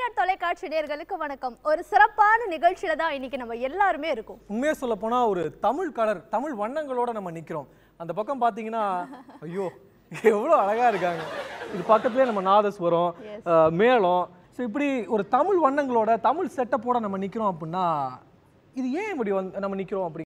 விகடன் தொலைக்காட்சி நேயர்களுக்கு வணக்கம் ஒரு சிறப்பான நிகழ்ச்சியில தான் இன்னைக்கு நம்ம எல்லாருமே இருக்கோம் உண்மையா சொல்ல போனா ஒரு தமிழ் கலர் தமிழ் வண்ணங்களோட நம்ம நிக்கிறோம் அந்த பக்கம் பாத்தீங்கன்னா ஐயோ எவ்வளோ அழகா இருக்காங்க இது பக்கத்துலேயே நம்ம நாதஸ்வரம் அஹ், மேளம் ஸோ இப்படி ஒரு தமிழ் வண்ணங்களோட தமிழ் செட்டப்போட நம்ம நிக்கிறோம் அப்படின்னா இது ஏன் இப்படி வந்து நம்ம நிக்கிறோம் அப்படி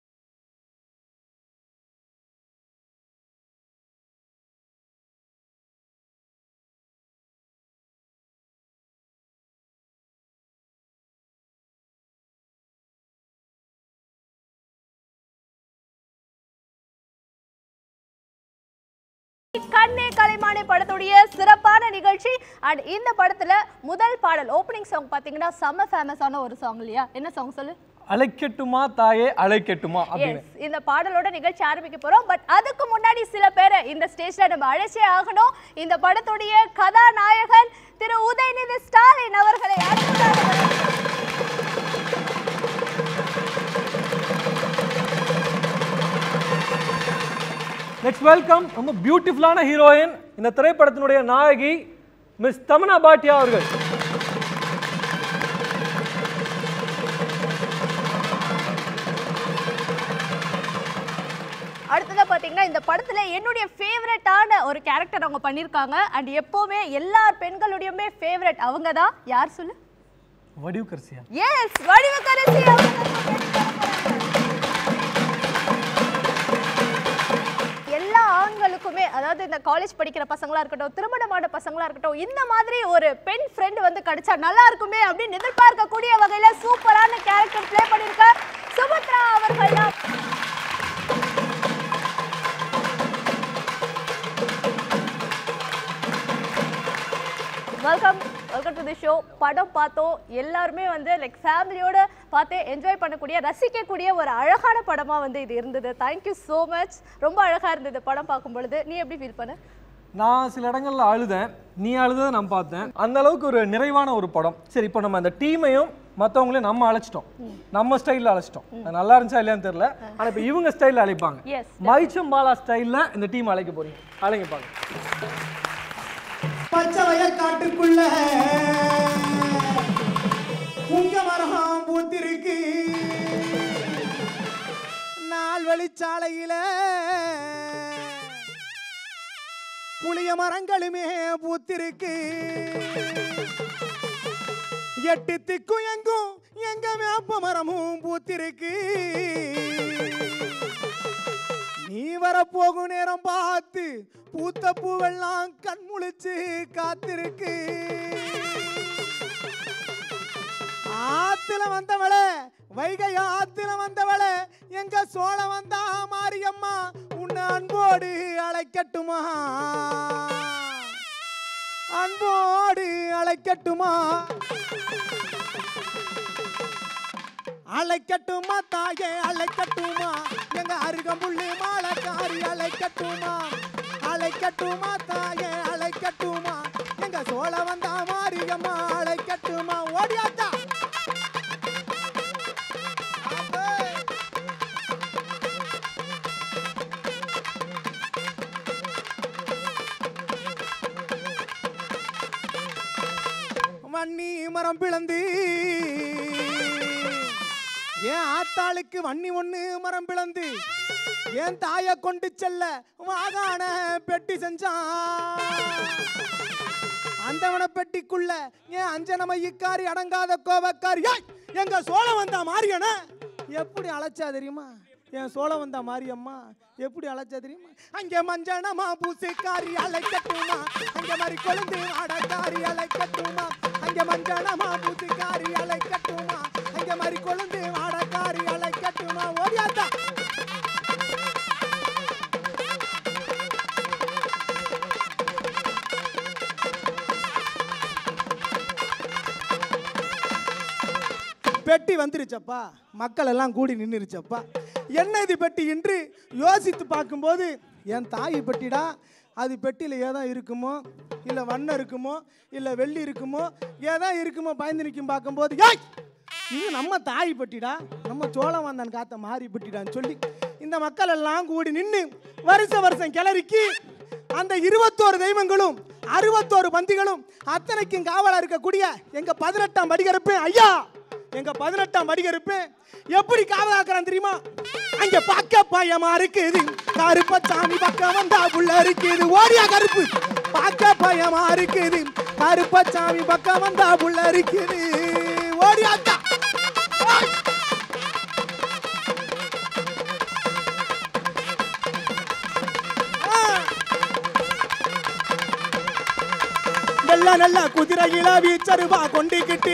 கண்ணே கலைமானே படத்துடைய சிறப்பான நிகழ்ச்சி அண்ட் இந்த படத்துல முதல் பாடல் ஓப்பனிங் சாங் பாத்தீங்கன்னா செம்ம ஃபேமஸான ஒரு சாங் இல்லையா என்ன சாங் சொல்லு அழைக்கட்டுமா தாயே அழைக்கட்டுமா அப்படின்னு எஸ் இந்த பாடலோட நிகழ்ச்சி ஆரம்பிக்க போறோம் பட் அதுக்கு முன்னாடி சில பேரை இந்த ஸ்டேஜ்ல நம்ம அழைச்சே ஆகணும் இந்த படத்துடைய கதாநாயகன் திரு உதயநிதி ஸ்டாலின் அவர்களை அழைக்கிறார்கள். நெக்ஸ்ட் வெல்கம் ரொம்ப பியூட்டிஃபுல்லான ஹீரோயின் இந்த திரைப்படத்தினுடைய நாயகி மிஸ் தமனா பாட்டியா அவர்கள் அடுத்ததா பாத்தீங்கன்னா இந்த படத்துல என்னுடைய ஃபேவரட்டான ஒரு கேரக்டர் அவங்க பண்ணிருக்காங்க அண்ட் எப்பவுமே எல்லா பெண்களுடையுமே ஃபேவரட் அவங்க தான் யார் சொல்லு வடிவுக்கரசியா எஸ் வடிவக்கரசி அவங்க எல்லா ஆண்களுக்குமே அதாவது இந்த காலேஜ் படிக்கிற பசங்களா இருக்கட்டும் திருமணமான பசங்களா இருக்கட்டும் இந்த மாதிரி ஒரு பெண் ஃப்ரெண்ட் வந்து கிடைச்சா நல்லா இருக்குமே அப்படின்னு எதிர்பார்க்கக்கூடிய வகையில சூப்பரான கேரக்டர் ப்ளே பண்ணிருக்க சுபத்ரா அவர்கள் தான் welcome welcome to the show படம் பார்த்தோம் எல்லாருமே வந்து லைக் ஃபேமிலியோட பார்த்து என்ஜாய் பண்ணக்கூடிய ரசிக்கக்கூடிய ஒரு அழகான படமா வந்து இது இருந்தது தேங்க்யூ ஸோ மச் ரொம்ப அழகா இருந்தது படம் பார்க்கும் பொழுது நீ எப்படி ஃபீல் பண்ண நான் சில இடங்கள்ல அழுதேன் நீ அழுததை நான் பார்த்தேன் அந்த அளவுக்கு ஒரு நிறைவான ஒரு படம் சரி இப்போ நம்ம அந்த டீமையும் மற்றவங்களையும் நம்ம அழைச்சிட்டோம் நம்ம ஸ்டைலில் அழைச்சிட்டோம் அது நல்லா இருந்துச்சா இல்லையான்னு தெரியல ஆனால் இப்போ இவங்க ஸ்டைலில் அழைப்பாங்க எஸ் மைச்சம்பாலா ஸ்டைலில் இந்த டீம் அழைக்க போறீங்க அழைங்க பாருங்க பச்சை வயக்காட்டுக்குள்ள புங்க மரம் பூத்திருக்கு நாள் வழிச்சாலையில புளிய மரங்களுமே பூத்திருக்கு எட்டு திக்கும் எங்கும் எங்க வேப்ப மரமும் பூத்திருக்கு நீ வரப்போகும் நேரம் பார்த்து பூத்த பூவெல்லாம் கண் முழிச்சு காத்திருக்கு ஆத்துல வந்தவளே வைகை ஆத்துல வந்தவளே எங்க சோழ வந்தா மாரியம்மா உன்னை அன்போடு அழைக்கட்டுமா அன்போடு அழைக்கட்டுமா அழைக்கட்டுமா தாயே அழைக்கட்டுமா எங்க அருகம்புள்ளி மாலக்காரி அழைக்கட்டுமா அழைக்கட்டுமா தாயே அழைக்கட்டுமா எங்க சோழ வந்தா மாரியம்மா அழைக்கட்டுமா ஓடியாத்தா வன்னி மரம் பிளந்து ஏன் ஆத்தாளுக்கு வன்னி ஒண்ணு மரம் பிளந்து ஏன் தாய கொண்டு செல்ல வாகான பெட்டி செஞ்சான் அந்தவன பெட்டிக்குள்ள ஏன் அஞ்சனமையக்காரி அடங்காத கோபக்காரி ஏய், எங்க சோழ வந்தா மாரியன எப்படி அழைச்சா தெரியுமா என் சோழ வந்தா மாரியம்மா எப்படி அழைச்சா தெரியுமா அங்க மஞ்சனமா பூசிக்காரி அழைக்கட்டுமா அங்க மாதிரி கொழுந்து அடக்காரி அழைக்கட்டுமா அங்க மஞ்சனமா பூசிக்காரி அழைக்கட்டுமா அங்க மாதிரி கொழுந்து அடக்காரி அழைக்கட்டுமா ஓடியாத்தா பெட்டி வந்துருச்சப்பா மக்கள் எல்லாம் கூடி நின்றுருச்சப்பா என்ன இது பெட்டி என்று யோசித்து பார்க்கும்போது என் தாய் பெட்டிடா அது பெட்டியில் ஏதோ இருக்குமோ இல்லை வண்ணம் இருக்குமோ இல்லை வெள்ளி இருக்குமோ ஏதோ இருக்குமோ பயந்து நிற்கும் பார்க்கும்போது ஏய் இது நம்ம தாய் பெட்டிடா நம்ம சோழம் வந்தான் காத்த மாறி பெட்டிடான்னு சொல்லி இந்த மக்கள் எல்லாம் கூடி நின்று வருஷ வருஷம் கிளறிக்கு அந்த இருபத்தோரு தெய்வங்களும் அறுபத்தோரு பந்திகளும் அத்தனைக்கும் காவலா இருக்கக்கூடிய எங்க பதினெட்டாம் படிகருப்பு ஐயா எங்க பதினெட்டாம் படிகருப்பு எப்படி காவலாக்குறான் தெரியுமா அங்க பார்க்க பயமா இருக்குது கருப்பசாமி பக்கம் வந்தா புள்ள இருக்குது ஓடியா கருப்பு பார்க்க பயமா இருக்குது கருப்பசாமி பக்கம் வந்தா புள்ள இருக்குது ஓடியாத்தா ஓய். நல்ல நல்ல குதிரையில வீச்சருவா கொண்டிக்கிட்டு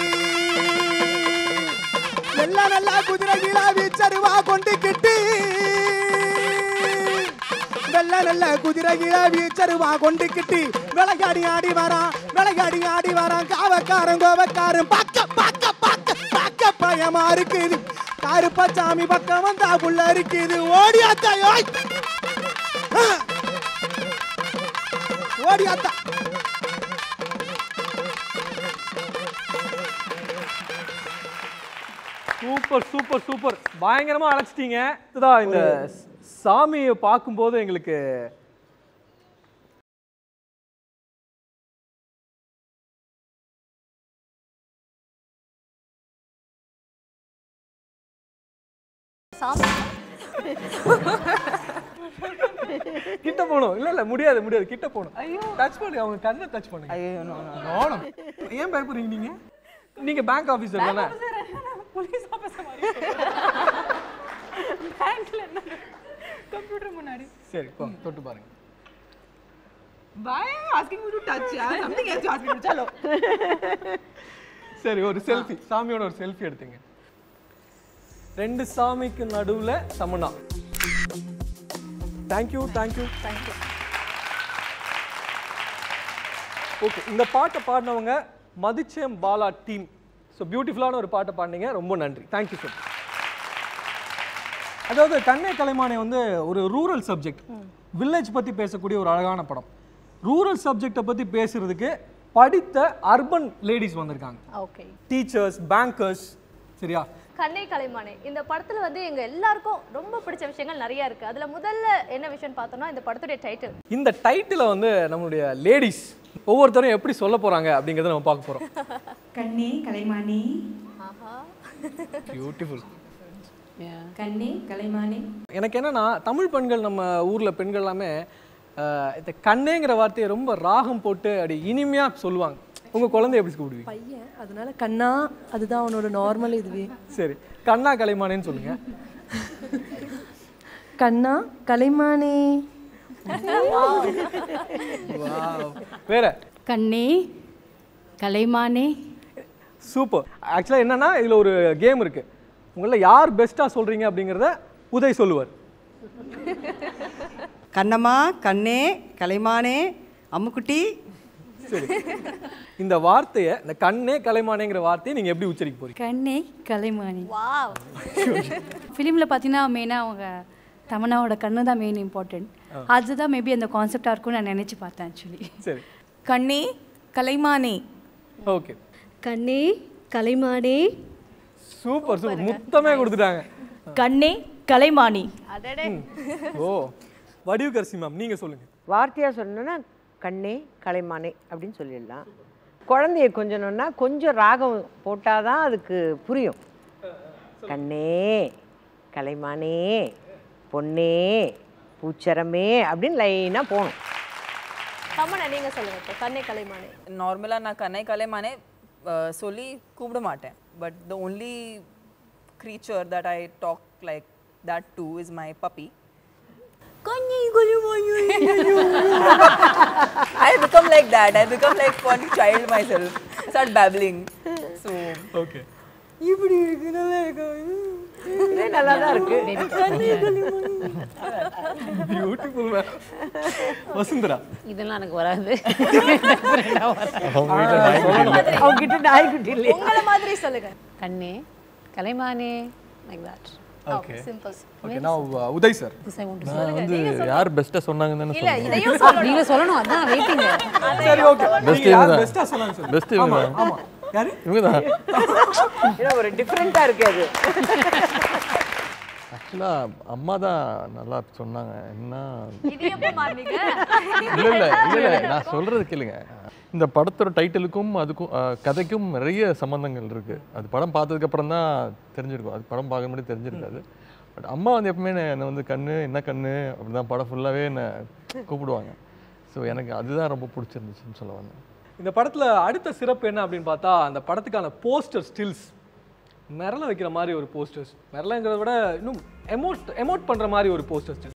நல்ல நல்ல குதிரையில வீச்சருவா கொண்டிக்கிட்டு நல்ல நல்ல குதிரையில வீச்சருவா கொண்டுக்கிட்டு விளையாடி ஆடி வரான் விளையாடி ஆடி வரான் காவக்காரன் கோவக்காரன் பாக்க பாக்க பாக்க பாக்க பயமா இருக்குது கருப்பசாமி பக்கம் வந்தா புள்ள இருக்குது ஓடியாத்தா ஓய் ஆ. ஓடியாத்தா சூப்பர் சூப்பர் சூப்பர் பயங்கரமா அழைச்சிட்டீங்க இதுதான் இந்த சாமியை பார்க்கும்போது எங்களுக்கு சாமி கிட்ட போகணும் இல்ல இல்ல முடியாது முடியாது கிட்ட போகணும் டச் பண்ணுங்க அவங்க கண்ணை டச் பண்ணுங்க ஐயோ நோ நோ நானும் ஏன் பயப்படுறீங்க நீங்க நீங்க பேங்க் ஆபீசர் தானே போலீஸ் ஆஃபீஸர் மாதிரி பேங்க்ல என்ன கம்ப்யூட்டர் முன்னாடி சரி போ தொட்டு பாருங்க why are you asking me to touch yeah something else you ask me to chalo சரி ஒரு செல்ஃபி சாமியோட ஒரு செல்ஃபி எடுத்துங்க ரெண்டு சாமிக்கு நடுவுல சமனா தேங்க்யூ தேங்க்யூ தேங்க்யூ ஓகே இந்த பாட்டை பாடினவங்க மதிச்சேம் பாலா டீம் ஸோ பியூட்டிஃபுல்லான ஒரு பாட்டை பாடினீங்க ரொம்ப நன்றி தேங்க்யூ ஸோ அதாவது கண்ணை கலைமானே வந்து ஒரு ரூரல் சப்ஜெக்ட் வில்லேஜ் பற்றி பேசக்கூடிய ஒரு அழகான படம் ரூரல் சப்ஜெக்டை பற்றி பேசுறதுக்கு படித்த அர்பன் லேடிஸ் வந்திருக்காங்க ஓகே டீச்சர்ஸ் பேங்கர்ஸ் சரியா கண்ணை கலைமானே இந்த படத்துல வந்து எங்க எல்லாருக்கும் ரொம்ப பிடிச்ச விஷயங்கள் நிறைய இருக்கு அதுல முதல்ல என்ன விஷயம் பார்த்தோம்னா இந்த படத்துடைய டைட்டில் இந்த டைட்டிலை வந்து நம்மளுடைய லேடிஸ் ஒவ்வொருத்தரும் எப்படி சொல்ல போறாங்க அப்படிங்கிறத நம்ம பார்க்க போறோம் கண்ணே கலைமானே ஆஹா பியூட்டிஃபுல் கண்ணே கலைமானே எனக்கு என்னன்னா தமிழ் பெண்கள் நம்ம ஊர்ல பெண்கள் எல்லாமே அஹ், இந்த கண்ணேங்கிற வார்த்தையை ரொம்ப ராகம் போட்டு அப்படி இனிமையா சொல்லுவாங்க உங்க குழந்தை எப்படி கூப்பிடுவீங்க பையன் அதனால கண்ணா அதுதான் அவனோட நார்மல் இதுவே சரி கண்ணா கலைமானேன்னு சொல்லுங்க கண்ணா கலைமானே Wow. வேற கண்ணே கலைமானே சூப்பர் ஆக்சுவலாக என்னன்னா இதுல ஒரு கேம் இருக்கு உங்கள யார் பெஸ்டா சொல்றீங்க அப்படிங்கிறத உதய் சொல்லுவார் கண்ணம்மா கண்ணே கலைமானே அம்முக்குட்டி சரி இந்த வார்த்தையை இந்த கண்ணே கலைமானேங்கிற வார்த்தையை நீங்க எப்படி உச்சரிக்க போறீங்க கண்ணே கலைமானே வாவ் ஃபிலிமில் பார்த்தீங்கன்னா மெயினாக அவங்க தமன்னாவோட கண்ணு தான் மெயின் இம்பார்ட்டன்ட் அதுதான் மேபி அந்த கான்செப்டாக இருக்கும்னு நான் நினச்சி பார்த்தேன் ஆக்சுவலி சரி கண்ணே கலைமானே ஓகே கண்ணே கலைமானே சூப்பர் சூப்பர் முத்தமே கொடுத்துட்டாங்க கண்ணே கலைமானி அடடே ஓ வடிவு கரிசி மேம் நீங்க சொல்லுங்க வார்த்தையாக சொல்லணும்னா கண்ணே கலைமானே அப்படின்னு சொல்லிடலாம் குழந்தைய கொஞ்சணும்னா கொஞ்சம் ராகம் போட்டால் தான் அதுக்கு புரியும் கண்ணே கலைமானே பொன்னே பூச்சரமே அப்படின்னு லைனாக போகணும் தமனா நீங்க சொல்லுங்க இப்போ கண்ணை கலைமானே நார்மலாக நான் கண்ணை கலைமானே அஹ், சொல்லி கூப்பிட மாட்டேன் but the only creature that I talk like that to is my puppy. I become like that. I become like one child myself. I start babbling. So okay இப்படி இருக்கு நல்லா இருக்கு இதே நல்லா தான் இருக்கு பியூட்டிஃபுல் மேம் வசுந்தரா இதெல்லாம் எனக்கு வராது அவங்க கிட்ட நாய்க்குட்டி இல்லையா உங்கள மாதிரி சொல்லுங்க கண்ணே கலைமானே like that okay simple okay நான் Uday sir this I want to நான் வந்து யார் பெஸ்ட்டாக சொன்னாங்கன்னு இல்ல தானே இதையும் சொல்லணும் நீங்க சொல்லணும் அதான் வெயிட்டிங் சரி ஓகே Best நீங்க யார் இவங்க. பெஸ்டா சொன்னாங்க சொல்லுங்க பெஸ்ட் இவங்க தான் ஆமா யாரு இவங்க தான் ஏன்னா ஒரு டிஃப்ரெண்ட்டாக இருக்கு அது ஆக்சுவலாக அம்மா தான் நல்லா சொன்னாங்க என்ன இது எப்போ மாறினீங்க இல்லை இல்லை இல்லை இல்லை நான் சொல்கிறது கேளுங்க இந்த படத்தோட டைட்டிலுக்கும் அதுக்கும் அஹ், கதைக்கும் நிறைய சம்மந்தங்கள் இருக்குது அது படம் பார்த்ததுக்கப்புறம் தான் தெரிஞ்சிருக்கும் அது படம் பார்க்க முன்னாடி தெரிஞ்சிருக்காது பட் அம்மா வந்து எப்பவுமே என்னை- என்னை வந்து கண்ணு என்ன கண்ணு அப்படி தான் படம் ஃபுல்லாகவே என்னை கூப்பிடுவாங்க ஸோ எனக்கு அதுதான் ரொம்ப பிடிச்சிருந்துச்சுன்னு சொல்ல வந்தேன் இந்த படத்துல அடுத்த சிறப்பு என்ன அப்படின்னு பார்த்தா அந்த படத்துக்கான போஸ்டர் ஸ்டில்ஸ் மிரள வைக்கிற மாதிரி ஒரு போஸ்டர்ஸ் மிரளங்கிறத விட இன்னும் எமோட் எமோட் பண்ற மாதிரி ஒரு போஸ்டர் ஸ்டில்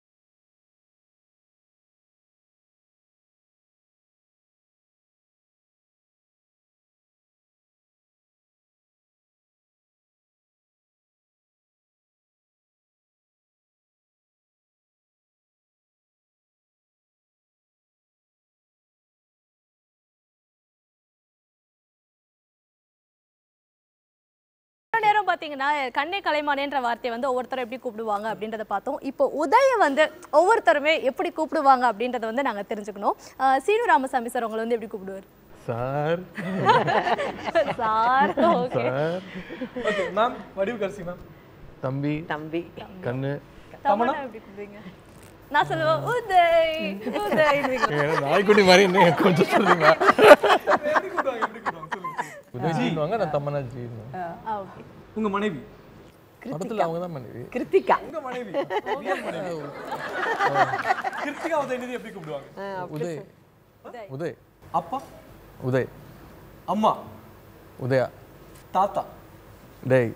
இவ்வளவு நேரம் பார்த்தீங்கன்னா கண்ணே கலைமானேன்ற வார்த்தையை வந்து ஒவ்வொருத்தரும் எப்படி கூப்பிடுவாங்க அப்படின்றத பார்த்தோம் இப்போ உதய வந்து ஒவ்வொருத்தருமே எப்படி கூப்பிடுவாங்க அப்படின்றத வந்து நாங்க தெரிஞ்சுக்கணும் அஹ் சீனு ராமசாமி சார் உங்களை வந்து எப்படி கூப்பிடுவார் sir sir okay sir okay ma'am Vadivukkarasi ma'am தம்பி தம்பி கண்ணு தமனா எப்படி கூப்பிடுவீங்க நான் சொல்லுவேன் உதய் உதய் ஏன் நாய்க்குட்டி மாதிரி என்ன கொஞ்சம் சொல்றீங்களா உதயஜின்னுவாங்க நான் தம்மனா ஜின்னுவேன் ஓகே உங்க மனைவி படத்துல அவங்க தான் மனைவி கிருத்திகா உங்க மனைவி real மனைவி. கிருத்திகா உதயநிதி எப்படி கூப்பிடுவாங்க உதய் உதய் அப்பா உதய் அம்மா உதயா தாத்தா டேய்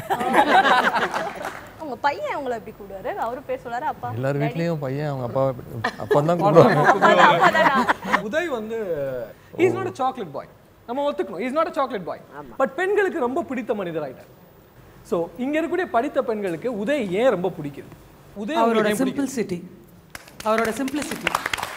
உங்க பையன் உங்களை எப்படி கூப்பிடுவாரு அவரு பேர் சொல்றாரு அப்பா எல்லார் வீட்லயும் பையன் அவங்க அப்பா அப்பா தான் கூப்பிடுவாங்க உதய் வந்து இஸ் நாட் சாக்லேட் பாய் நம்ம ஒத்துக்கணும் is not chocolate boy but பெண்களுக்கு ரொம்ப பிடித்த மனிதர் ஆயிட்டார் ஸோ இங்க இருக்கக்கூடிய படித்த பெண்களுக்கு உதய் ஏன் ரொம்ப பிடிக்குது உதய் அவரோட உங்களுக்கு ஏன் பிடிக்குது? சிம்பிள்சிட்டி அவரோட சிம்பிளிசிட்டி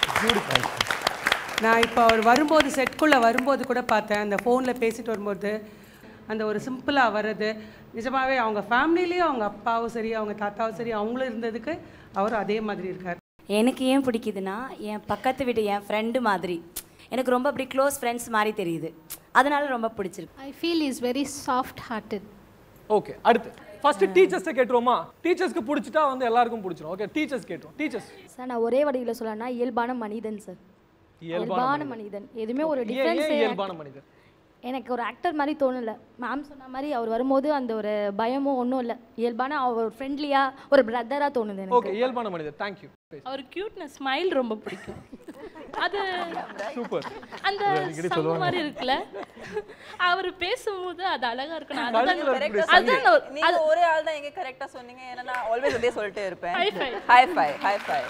நான் இப்போ அவர் வரும்போது செட்குள்ளே வரும்போது கூட பார்த்தேன் அந்த ஃபோனில் பேசிட்டு வரும்போது அந்த ஒரு சிம்பிளாக வர்றது நிஜமாவே அவங்க ஃபேமிலிலேயும் அவங்க அப்பாவும் சரி அவங்க தாத்தாவும் சரி அவங்களும் இருந்ததுக்கு அவரும் அதே மாதிரி இருக்கார் எனக்கு ஏன் பிடிக்குதுன்னா என் பக்கத்து வீட்டு என் ஃப்ரெண்டு மாதிரி எனக்கு ரொம்ப அப்படி க்ளோஸ் ஃப்ரெண்ட்ஸ் மாதிரி தெரியுது அதனால ரொம்ப பிடிச்சிருக்கு I feel is very soft hearted okay அடுத்து ஃபர்ஸ்ட் டீச்சர்ஸ்ட்ட கேட்டுருவோமா டீச்சர்ஸ்க்கு பிடிச்சிட்டா வந்து எல்லாருக்கும் பிடிச்சிரும் ஓகே டீச்சர்ஸ் கேட்டுரும் டீச்சர்ஸ் சார் நான் ஒரே வடிவில் சொல்லணும்னா இயல்பான மனிதன் சார் இயல்பான மனிதன் எதுவுமே ஒரு ஏன் டிஃப்ரென்ஸ் ஏன் இயல்பான மனிதர் எனக்கு ஒரு ஆக்டர் மாதிரி தோணல மேம் சொன்ன மாதிரி அவர் வரும்போது அந்த ஒரு பயமும் ஒன்றும் இல்லை இயல்பான அவர் ஃப்ரெண்ட்லியா ஒரு பிரதராக தோணுது ஓகே எனக்கு இயல்பான மனிதர் தேங்க்யூ அவர் கியூட்னஸ் ஸ்மைல் ரொம்ப பிடிக்கும் அது சூப்பர் அந்த அடிக்கடி சங்கு சொல்லுவாங்க. மாதிரி இருக்குல்ல அவர் பேசும்போது அது அழகா இருக்கணும் கழுத்துல அதுதான் இருக்கிற அதுதான் சங்கு. ஒரு- நீங்க அது- ஒரே ஆள் தான் எங்க கரெக்டா சொன்னீங்க ஏன்னா நான் ஆல்வேஸ் அதே சொல்லிட்டே இருப்பேன் High five. High five high five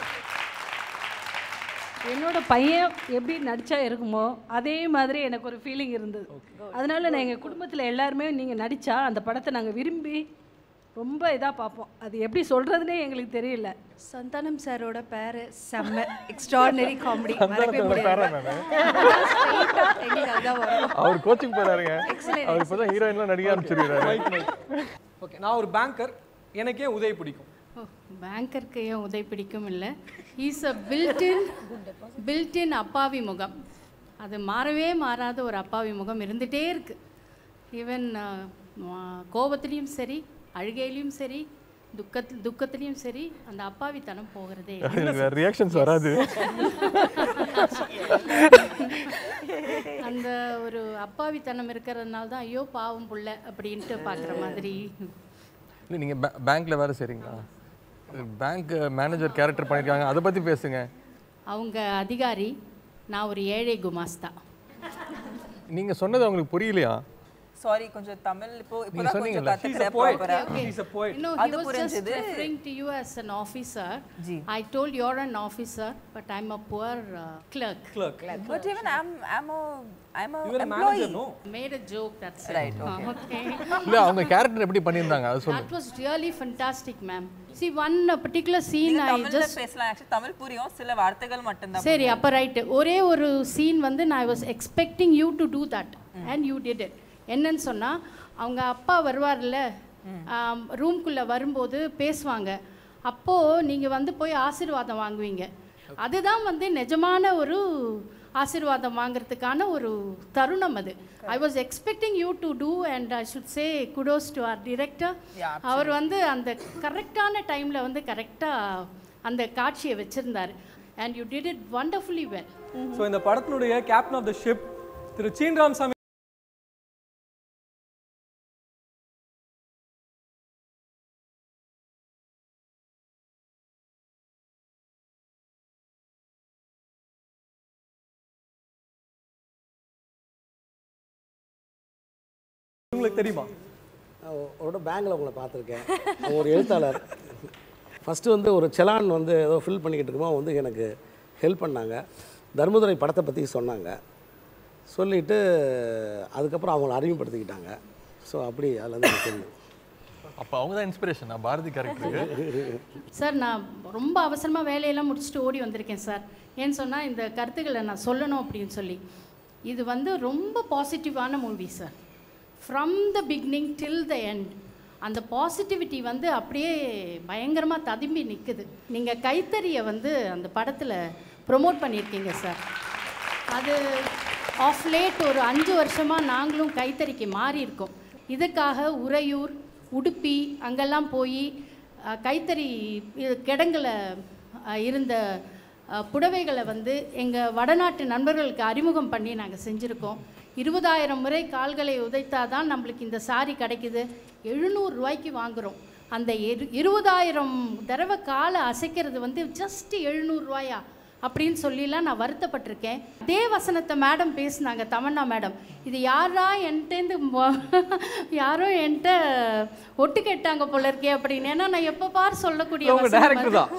என்னோட பையன் எப்படி நடிச்சா இருக்குமோ அதே மாதிரி எனக்கு ஒரு ஃபீலிங் இருந்தது அதனால நான் எங்கள் குடும்பத்தில் எல்லாருமே நீங்கள் நடிச்சா அந்த படத்தை நாங்கள் விரும்பி ரொம்ப இதாக பார்ப்போம் அது எப்படி சொல்கிறதுனே எங்களுக்கு தெரியல சந்தானம் சாரோட பேரு செம்ம எக்ஸ்ட்ராடினரி காமெடி மறக்கவே சந்தானத்தோட பேரா முடியாது நானு? Straight-ஆ எங்களுக்கு அதுதான் வரும் அவர் கோச்சிங் போறாருங்க Excellent, அவர் இப்பதான் ஹீரோயின்லாம் நடிக்க ஆரம்பிச்சிருக்காரு ஓகே நான் ஒரு பேங்கர் எனக்கே உதய் பிடிக்கும் பேங்கருக்கு ஏன் உதவி பிடிக்கும் இல்லை ஈஸ் அ பில்டின் பில்டின் அப்பாவி முகம் அது மாறவே மாறாத ஒரு அப்பாவி முகம் இருந்துகிட்டே இருக்கு ஈவன் கோபத்துலேயும் சரி அழுகையிலையும் சரி துக்கத்தில் துக்கத்துலேயும் சரி அந்த அப்பாவித்தனம் போகிறதே இல்லை. எனக்கு வேற ரியாக்ஷன்ஸ் வராது அந்த ஒரு அப்பாவித்தனம் இருக்கிறதுனால தான் ஐயோ பாவம் புள்ள அப்படின்ட்டு பார்க்குற மாதிரி இல்லை நீங்க பே- பேங்க்ல வேலை செய்றீங்களா பேங்க் மேனேஜர் கேரக்டர் பண்ணிருக்காங்க அதை பத்தி பேசுங்க அவங்க அதிகாரி நான் ஒரு ஏழை குமாஸ்தா நீங்க சொன்னது அவங்களுக்கு புரியலையா சாரி கொஞ்சம் தமிழ் இப்போ நீங்க இப்போதான் கொஞ்சம் சொன்னீங்கல்ல. கத்துக்கிறேன் She's a poet. proper-ஆ. Okay. He's a poet. No, he அது was just புரிஞ்சது. referring to you as an officer. Ji. I told you're an officer, but I'm a poor uh, clerk. Clerk. But even I'm I'm a I'm a You were a employee. manager, no? Made a joke, that's it. Right, okay. Uh, okay. இல்ல அவங்க character எப்படி பண்ணியிருந்தாங்க அது That சொல்லுங்க was really fantastic, ma'am. See, one uh, particular scene நீங்க I தமிழ்ல just... பேசலாம் actually Tamil புரியும் சில வார்த்தைகள் மட்டும்தான் சரி புரியும். அப்போ ரைட்டு ஒரே ஒரு சீன் வந்து நான் I was expecting you to do that and you did it என்னன்னு சொன்னால் அவங்க அப்பா வருவார்ல ரூம்குள்ளே வரும்போது பேசுவாங்க அப்போது நீங்கள் வந்து போய் ஆசீர்வாதம் வாங்குவீங்க அதுதான் வந்து நிஜமான ஒரு ஆசீர்வாதம் வாங்குறதுக்கான ஒரு தருணம் அது I was expecting you to do and I should say kudos to our director Yeah, அவர் வந்து அந்த கரெக்டான டைமில் வந்து கரெக்டாக அந்த காட்சியை வச்சுருந்தார் and you did it wonderfully well so இந்த படத்தினுடைய captain of the ship Thiru Seenuram Samy உங்களுக்கு தெரியுமா அவரோட பேங்கில் உங்களை பார்த்துருக்கேன் அவங்க ஒரு எழுத்தாளர் ஃபஸ்ட்டு வந்து ஒரு செலான் வந்து ஏதோ ஃபில் பண்ணிக்கிட்டு இருக்கும்போது வந்து எனக்கு ஹெல்ப் பண்ணாங்க தர்மதுரை படத்தை பற்றி சொன்னாங்க சொல்லிவிட்டு அதுக்கப்புறம் அவங்கள அறிமுகப்படுத்திக்கிட்டாங்க ஸோ அப்படி அதில் வந்து எனக்கு தெரியும் அப்போ அவங்க தான் இன்ஸ்பிரேஷன் நான் பாரதி கேரக்டருக்கு சார் நான் ரொம்ப அவசரமாக வேலையெல்லாம் முடிச்சுட்டு ஓடி வந்திருக்கேன் சார் ஏன்னு சொன்னால் இந்த கருத்துக்களை நான் சொல்லணும் அப்படின்னு சொல்லி இது வந்து ரொம்ப பாசிட்டிவான movie sir from the beginning till the end அந்த பாசிட்டிவிட்டி வந்து அப்படியே பயங்கரமாக ததும்பி நிற்குது நீங்கள் கைத்தறியை வந்து அந்த படத்தில் ப்ரொமோட் பண்ணியிருக்கீங்க சார் அது ஆஃப் லேட் ஒரு அஞ்சு வருஷமாக நாங்களும் கைத்தறிக்கு மாறி இருக்கோம் இதுக்காக உறையூர் உடுப்பி அங்கெல்லாம் போய் அஹ், கைத்தறி இது கிடங்குல அஹ், இருந்த அஹ், புடவைகளை வந்து எங்கள் வடநாட்டு நண்பர்களுக்கு அறிமுகம் பண்ணி நாங்கள் செஞ்சுருக்கோம் இருபதாயிரம் முறை கால்களை உதைத்தாதான் நம்மளுக்கு இந்த சாரி கிடைக்குது எழுநூறு ரூபாய்க்கு வாங்குகிறோம் அந்த இரு இருபதாயிரம் தடவை காலை அசைக்கிறது வந்து ஜஸ்ட் எழுநூறுவாயா அப்படின்னு சொல்லிலாம் நான் வருத்தப்பட்டிருக்கேன் அதே வசனத்தை மேடம் பேசுனாங்க தமன்னா மேடம் இது யாரா என்கிட்டேருந்து மொ- யாரோ என்கிட்ட ஒட்டு கேட்டாங்க போல இருக்கே அப்படின்னு ஏன்னா நான் எப்போ பார் சொல்லக்கூடிய உங்க வசனம் director அது. தான்.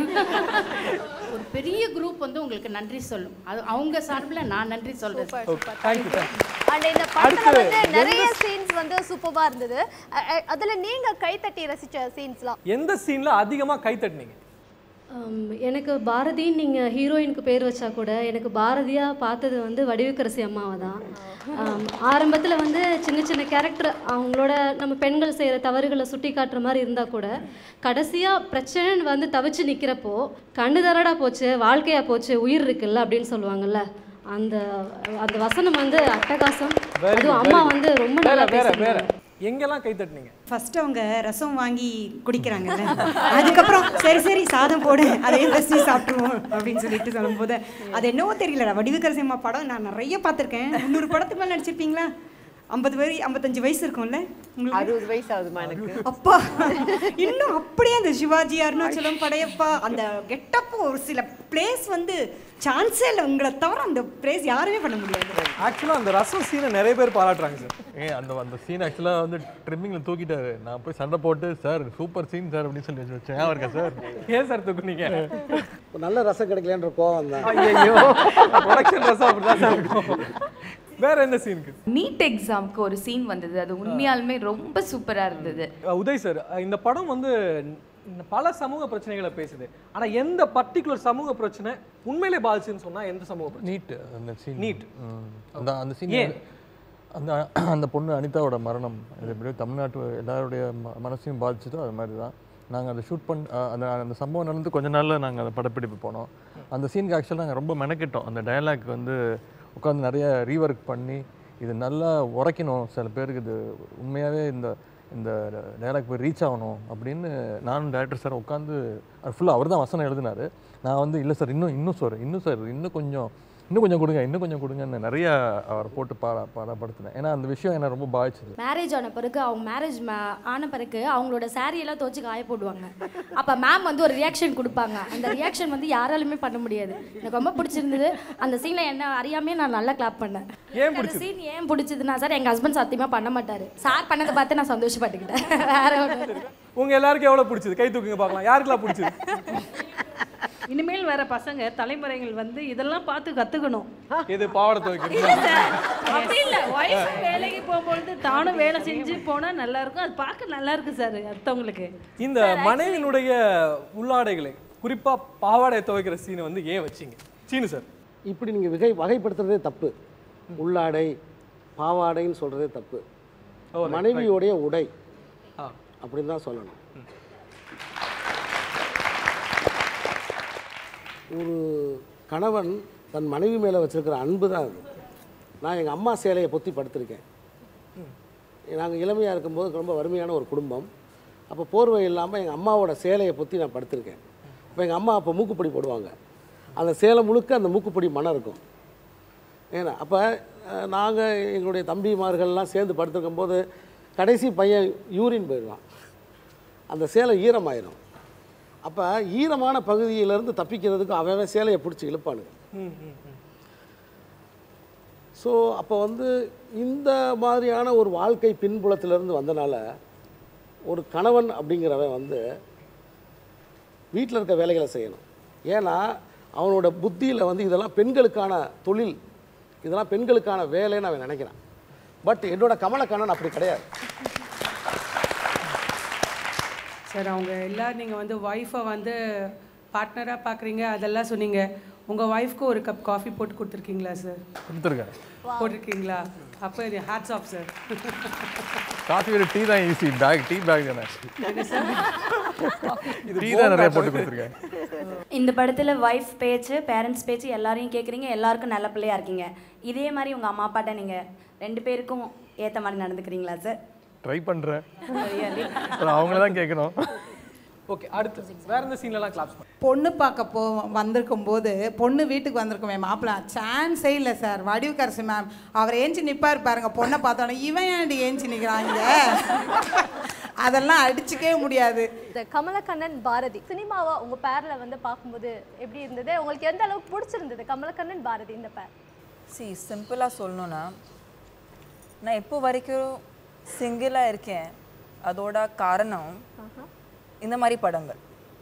ஒரு பெரிய குரூப் வந்து உங்களுக்கு நன்றி சொல்லும் அது அவங்க சார்பில் நான் நன்றி சொல்றேன் தேங்க்யூ தேங்க்யூ அண்ட் இந்த படத்துல அடுத்து வந்து எந்த நிறைய சீன்ஸ் வந்து சூப்பரா இருந்தது அ- அ- அதுல நீங்க கைத்தட்டி ரசிச்ச சீன்ஸ்லாம் எந்த சீன்ல அதிகமா கை தட்டினீங்க Um, எனக்கு பாரதின்னு நீங்கள் ஹீரோயினுக்கு பேர் வச்சா கூட எனக்கு பாரதியாக பார்த்தது வந்து வடிவுக்கரசி அம்மாவை தான் ஆரம்பத்தில் வந்து சின்ன சின்ன கேரக்டர் அவங்களோட நம்ம பெண்கள் செய்கிற தவறுகளை சுட்டி காட்டுற மாதிரி இருந்தால் கூட கடைசியாக பிரச்சனைன்னு வந்து தவிச்சு நிற்கிறப்போ கண்ணு தரடா போச்சு வாழ்க்கையாக போச்சு உயிர் இருக்குல்ல அப்படின்னு சொல்லுவாங்கல்ல அந்த அந்த வசனம் வந்து அட்டகாசம் Very அதுவும் good, அம்மா very good. வந்து ரொம்ப வேற நல்லா வேற வேற பேசுறாங்க எங்கெல்லாம் கை தட்டினீங்க ஃபர்ஸ்ட் அவங்க ரசம் வாங்கி குடிக்கிறாங்கல்ல அதுக்கப்புறம் சரி சரி சாதம் போடு அதே ஃபஸ்ட்டு சாப்பிட்டுருவோம் அப்படின்னு சொல்லிட்டு சொல்லும்போது அது என்னவோ தெரியலடா வடிவுக்கரசி அம்மா படம் நான் நிறைய பார்த்துருக்கேன் முந்நூறு படத்துக்கு மேலே நடிச்சிருப்பீங்களா ஐம்பது வயசு ஐம்பத்தஞ்சு வயசு இருக்கும்ல உங்களுக்கு அறுபது வயசு ஆகுதுமா எனக்கு அப்பா இன்னும் அப்படியே அந்த சிவாஜி அருணாச்சலம் படையப்பா அந்த கெட்டப்போ ஒரு சில பிளேஸ் வந்து சான்ஸே இல்லை உங்களை தவிர அந்த பிளேஸ் யாருமே பண்ண முடியாது ஆக்சுவலா அந்த ரசம் சீனை நிறைய பேர் பாராட்டுறாங்க சார் ஏ அந்த அந்த சீன் ஆக்சுவலாக வந்து ட்ரிம்மிங்கில் தூக்கிட்டாரு நான் போய் சண்டை போட்டு சார் சூப்பர் சீன் சார் அப்படின்னு சொல்லி வச்சேன் ஞாபகம் இருக்கா சார் ஏன் சார் தூக்குனீங்க ஒரு நல்ல ரசம் கிடைக்கலன்ற கோவம் தான் ஐயோ ப்ரொடக்ஷன் ரசம் அப்படிதான் சார் இருக்கும் வேற எந்த சீனுக்கு நீட் எக்ஸாம்க்கு ஒரு சீன் வந்தது அது உண்மையாலுமே ரொம்ப சூப்பராக இருந்தது அஹ் உதய் சார் இந்த படம் வந்து ந- பல சமூக பிரச்சனைகளை பேசுது ஆனா எந்த பர்டிகுலர் சமூக பிரச்சனை உண்மையிலே பாதிச்சுன்னு சொன்னா எந்த சமூக பிரச்சனை நீட் அந்த சீன் நீட் அந்த அந்த சீன் ஏன்? அந்த அந்த பொண்ணு அனிதாவோட மரணம் இது எப்படியோ தமிழ்நாட்டு எல்லாருடைய ம- மனசையும் பாதிச்சதோ அது மாதிரி தான் நாங்கள் அதை ஷூட் பண்ண அஹ் அந்த அந்த சம்பவம் நடந்து கொஞ்ச நாளில் நாங்கள் அதை படப்பிடிப்பு போனோம் அந்த சீனுக்கு ஆக்சுவலாக நாங்கள் ரொம்ப மெனக்கிட்டோம் அந்த டயலாக் வந்து உட்காந்து நிறைய ரீவொர்க் பண்ணி இது நல்லா உரைக்கணும் சில பேருக்கு இது உண்மையாகவே இந்த இந்த டயலாக் போய் ரீச் ஆகணும் அப்படின்னு நானும் டேரக்டர் சார் உட்காந்து அது ஃபுல்லாக அவர் தான் வசனம் எழுதினாரு நான் வந்து இல்லை சார் இன்னும் இன்னும் சார் இன்னும் சார் இன்னும் கொஞ்சம் இன்னும் கொஞ்சம் கொடுங்க இன்னும் கொஞ்சம் கொடுங்கன்னு நிறைய அவரை போட்டு பாட பாடப்படுத்தினேன் ஏன்னா அந்த விஷயம் என்னை ரொம்ப பாதிச்சது மேரேஜ் ஆன பிறகு அவங்க மேரேஜ் ஆன பிறகு அவங்களோட saree எல்லாம் துவச்சி காய போடுவாங்க அப்போ மேம் வந்து ஒரு ரியாக்ஷன் கொடுப்பாங்க அந்த ரியாக்ஷன் வந்து யாராலுமே பண்ண முடியாது எனக்கு ரொம்ப பிடிச்சிருந்தது அந்த சீனில் என்ன அறியாமே நான் நல்லா கிளாப் பண்ணேன் ஏன் அந்த பிடிச்சது? சீன் ஏன் பிடிச்சதுன்னா சார் எங்கள் ஹஸ்பண்ட் சத்தியமாக பண்ண மாட்டார் சார் பண்ணதை பார்த்து நான் சந்தோஷப்பட்டுக்கிட்டேன் வேற ஒன்று உங்க எல்லாருக்கும் எவ்வளவு பிடிச்சது கை தூக்குங்க பார்க்கலாம் யாருக்கெல்லாம் பிடிச்சது இனிமேல் வர பசங்க தலைமுறைகள் வந்து இதெல்லாம் பார்த்து கற்றுக்கணும் இது பாவாடை துவைக்கிறது அப்படி இல்லை ஒய்ஃப் வேலைக்கு போகும்பொழுது தானும் வேலை செஞ்சு போனால் நல்லா இருக்கும் அது பார்க்க நல்லா இருக்கு சார் அடுத்தவங்களுக்கு இந்த மனைவியினுடைய உள்ளாடைகளை குறிப்பா பாவாடை துவைக்கிற சீனை வந்து ஏன் வச்சீங்க சீனு சார் இப்படி நீங்கள் வகை வகைப்படுத்துறதே தப்பு உள்ளாடை பாவாடைன்னு சொல்கிறதே தப்பு right, மனைவியோடைய உடை ஆ. அப்படின்னு தான் சொல்லணும் ஒரு கணவன் தன் மனைவி மேலே வச்சிருக்கிற அன்பு தான் அது நான் எங்கள் அம்மா சேலையை பொத்தி படுத்திருக்கேன் நாங்கள் இளமையாக இருக்கும்போது ரொம்ப வறுமையான ஒரு குடும்பம் அப்போ போர்வை இல்லாமல் எங்கள் அம்மாவோட சேலையை பொத்தி நான் படுத்திருக்கேன் அப்போ எங்கள் அம்மா அப்போ மூக்குப்பொடி போடுவாங்க அந்த சேலை முழுக்க அந்த மூக்குப்பொடி மனம் இருக்கும் ஏன்னா அப்போ நாங்கள் எங்களுடைய தம்பிமார்கள்லாம் சேர்ந்து படுத்திருக்கும் போது கடைசி பையன் யூரின் போயிடுவான் அந்த சேலை ஈரமாயிரும் அப்போ ஈரமான பகுதியிலேருந்து தப்பிக்கிறதுக்கு அவன் அவன் சேலையை பிடிச்சி இழுப்பானுங்க ம், ம், ம். ஸோ அப்போ வந்து இந்த மாதிரியான ஒரு வாழ்க்கை பின்புலத்திலிருந்து வந்தனால ஒரு கணவன் அப்படிங்கிறவன் வந்து வீட்டில் இருக்க வேலைகளை செய்யணும் ஏன்னா அவனோட புத்தியில் வந்து இதெல்லாம் பெண்களுக்கான தொழில் இதெல்லாம் பெண்களுக்கான வேலைன்னு அவன் நினைக்கிறான் பட் என்னோட கமலக்கண்ணன் அப்படி கிடையாது சார் அவங்க எல்லாம் நீங்கள் வந்து ஒய்ஃபை வந்து பார்ட்னராக பார்க்குறீங்க அதெல்லாம் சொன்னீங்க உங்கள் ஒய்ஃப்க்கு ஒரு கப் காஃபி போட்டு கொடுத்துருக்கீங்களா சார் கொடுத்துருக்கேன் போட்டிருக்கீங்களா அப்போ ஹேட்ஸ் ஆஃப் சார் காஃபி விட டீ தான் ஈஸி பேக் டீ பேக் தானே டீ தான் நிறைய போட்டு கொடுத்துருக்கேன் இந்த படத்தில் ஒய்ஃப் பேச்சு பேரண்ட்ஸ் பேச்சு எல்லாரையும் கேட்குறீங்க எல்லாருக்கும் நல்ல பிள்ளையா இருக்கீங்க இதே மாதிரி உங்கள் அம்மா அப்பாட்ட நீங்கள் ரெண்டு பேருக்கும் ஏற்ற மாதிரி நடந்துக்கிறீங்களா சார் ட்ரை பண்ணுறேன் Really? அவங்கள தான் கேட்கணும் ஓகே அடுத்து வேற எந்த சீன்லலாம் கிளாப்ஸ் பண்ணு பொண்ணு பார்க்க போ வந்திருக்கும் போது பொண்ணு வீட்டுக்கு வந்திருக்கும் என் மாப்பிள்ள சான்ஸே இல்லை சார் வடிவுக்கரசி மேம் அவர் ஏஞ்சி நிற்பார் பாருங்க பொண்ணை பார்த்தோன்னே இவன் ஏன்டி ஏஞ்சி நிற்கிறாங்க அதெல்லாம் அடிச்சுக்கவே முடியாது இந்த கமலக்கண்ணன் பாரதி சினிமாவை உங்க பேர்ல வந்து பார்க்கும்போது எப்படி இருந்தது உங்களுக்கு எந்த அளவுக்கு பிடிச்சிருந்தது கமலக்கண்ணன் பாரதி இந்த பேர் சி சிம்பிளாக சொல்லணும்னா நான் இப்போ வரைக்கும் சிங்கிளாக இருக்கேன் அதோட காரணம் இந்த மாதிரி படங்கள்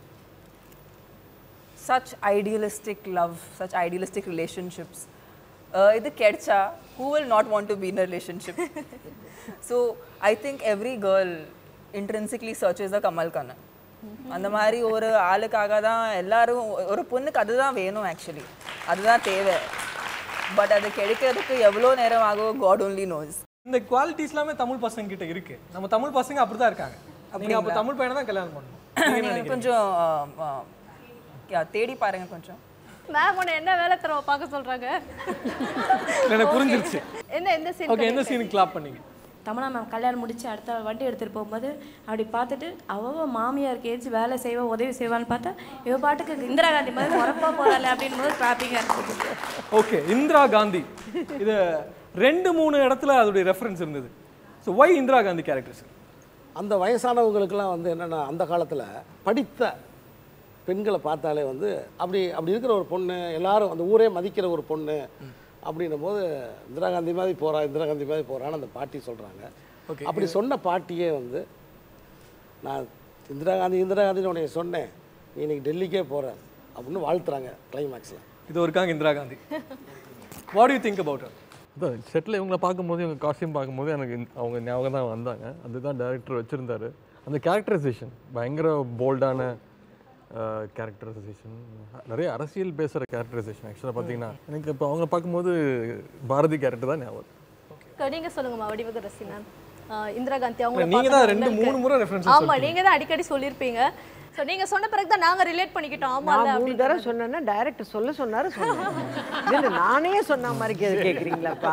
such idealistic love such idealistic relationships இது கிடைச்சா who will not want to be in relationship so I think every girl intrinsically searches the Kamal Kannan அந்த மாதிரி ஒரு ஆளுக்காக தான் எல்லாரும் ஒரு பொண்ணுக்கு அதுதான் வேணும் ஆக்சுவலி அதுதான் தேவை பட் அது கிடைக்கிறதுக்கு எவ்வளோ நேரம் ஆகும் காட் only knows இந்த குவாலிட்டிஸ் எல்லாமே தமிழ் பசங்க கிட்ட இருக்கு நம்ம தமிழ் பசங்க அப்படிதான் இருக்காங்க நீங்க அப்ப தமிழ் பையனை தான் கல்யாணம் பண்ணணும் நீங்க என்ன நீங்க நினைக்கிறீங்க? கொஞ்சம் ஆ, ஆ, யா, தேடி பாருங்க கொஞ்சம் மேம் உன்னை என்ன வேலை தரவ பார்க்க சொல்றாங்க எனக்கு புரிஞ்சிருச்சு என்ன எந்த சீன் ஓகே எந்த சீனுக்கு கிளாப் பண்ணீங்க தமனா மேம் கல்யாணம் முடிச்சு அடுத்த வண்டி எடுத்துகிட்டு போகும்போது அப்படி பார்த்துட்டு அவ மாமியாருக்கு ஏச்சு வேலை செய்வா உதவி செய்வான்னு பார்த்தா இவ பாட்டுக்கு இந்திரா காந்தி மாதிரி உரப்பா போகிறாள் அப்படின் போது கிளாப்பிங்காக இருந்தது ஓகே இந்திரா காந்தி இது ரெண்டு மூணு இடத்துல அதோடைய ரெஃபரன்ஸ் இருந்தது so why Indira Gandhi characters அந்த வயசானவங்களுக்கெல்லாம் வந்து என்னென்னா அந்த காலத்தில் படித்த பெண்களை பார்த்தாலே வந்து அப்படி அப்படி இருக்கிற ஒரு பொண்ணு எல்லாரும் அந்த ஊரே மதிக்கிற ஒரு பொண்ணு அப்படின்னும் போது இந்திரா காந்தி மாதிரி போறா இந்திரா காந்தி மாதிரி போறான்னு அந்த பாட்டி சொல்கிறாங்க Okay. அப்படி சொன்ன பாட்டியே வந்து நான் இந்திரா காந்தி இந்திரா காந்தின்னு உன்னை சொன்னேன் நீ இன்னைக்கு டெல்லிக்கே போகிற அப்படின்னு வாழ்த்துறாங்க கிளைமேக்ஸில் இது இருக்காங்க Indira Gandhi what you think about அதான் செட்டில் இவங்கள பார்க்கும்போது இவங்க காஸ்டியூம் பார்க்கும்போது எனக்கு இந்த- அவங்க ஞாபகம் தான் வந்தாங்க அதுதான் டேரக்டர் வச்சுருந்தாரு அந்த கேரக்டரைசேஷன் பயங்கர போல்டான கேரக்டரைசேஷன் நிறைய அரசியல் பேசுகிற கேரக்டரைசேஷன் ஆக்சுவலாக பார்த்தீங்கன்னா எனக்கு இப்போ அவங்க பார்க்கும்போது பாரதி கேரக்டர் தான் ஞாபகம் அக்கா, நீங்க சொல்லுங்கம்மா வடிவகரசி மேம் இந்திரா காந்தி அவங்க நீங்க தான் ரெண்டு, மூணு முறை references ஆமா சொல்லிட்டீங்க. நீங்க தான் அடிக்கடி சொல்லியிருப்பீங்க ஸோ நீங்க சொன்ன பிறகு தான் நாங்க ரிலேட் பண்ணிக்கிட்டோம் ஆமா நான் மூணு தடவை சொன்னேன்னா டைரக்டர் சொல்ல சொன்னாரு சொன்னேன் இல்ல, நானே சொன்ன மாதிரி கே- கேக்குறீங்களாப்பா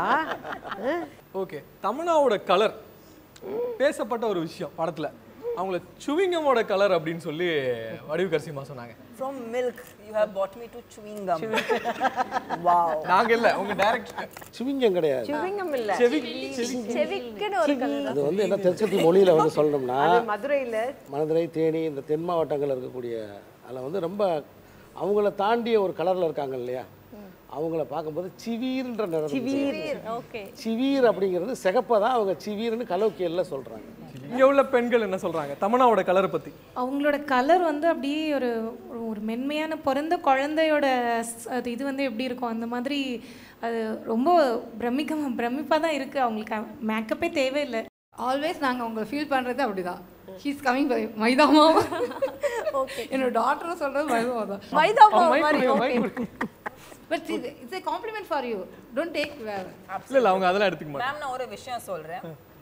ஓகே தமிழாவோட கலர் பேசப்பட்ட ஒரு விஷயம் படத்துல அவங்கள சுவிங்கமோட கலர் அப்படின்னு சொல்லி வடிவு கரிசிமா சொன்னாங்க from milk you have bought me to chewing gum wow நாங்க இல்ல உங்க டைரக்டர் சுவிங்கம் கிடையாது சிவிங்கம் இல்ல செவிக்குன்னு ஒரு கலர் அது வந்து என்ன திருச்செத்தி மொழியில் வந்து சொல்லணும்னா அது மதுரையில மதுரை தேனி இந்த தென் மாவட்டங்கள் இருக்கக்கூடிய அதில் வந்து ரொம்ப அவங்கள தாண்டிய ஒரு கலரில் இருக்காங்க இல்லையா அவங்கள பார்க்கும்போது சிவீர்ன்ற நிறம் ஓகே சிவீர் அப்படிங்கிறது சிகப்பை தான் அவங்க சிவீர்னு கலோக்கியலில் சொல்கிறாங்க இங்க உள்ள பெண்கள் என்ன சொல்றாங்க தமிழாவோட கலரை பத்தி அவங்களோட கலர் வந்து அப்படியே ஒரு ஒரு- ஒரு மென்மையான பிறந்த குழந்தையோட ஸ்- அது இது வந்து எப்படி இருக்கும் அந்த மாதிரி அது ரொம்ப பிரமிக்க பிரமிப்பாக தான் இருக்குது அவங்களுக்கு மேக்கப்பே தேவையில்லை ஆல்வேஸ் நாங்கள் உங்களை ஃபீல் பண்ணுறது அப்படிதான் ஹீஸ் கமிங் பை மைதாமா ஓகே என்னோட டாக்டரும் சொல்கிறது மைதாமா தான் மைதாமா மைக் மாதிரி கொடுங்க, okay mike but it's a compliment for you don't take இல்ல இல்ல அவங்க அதெல்லாம் எடுத்துக்க மாட்டாங்க மேம் நான் ஒரு விஷயம் சொல்கிறேன்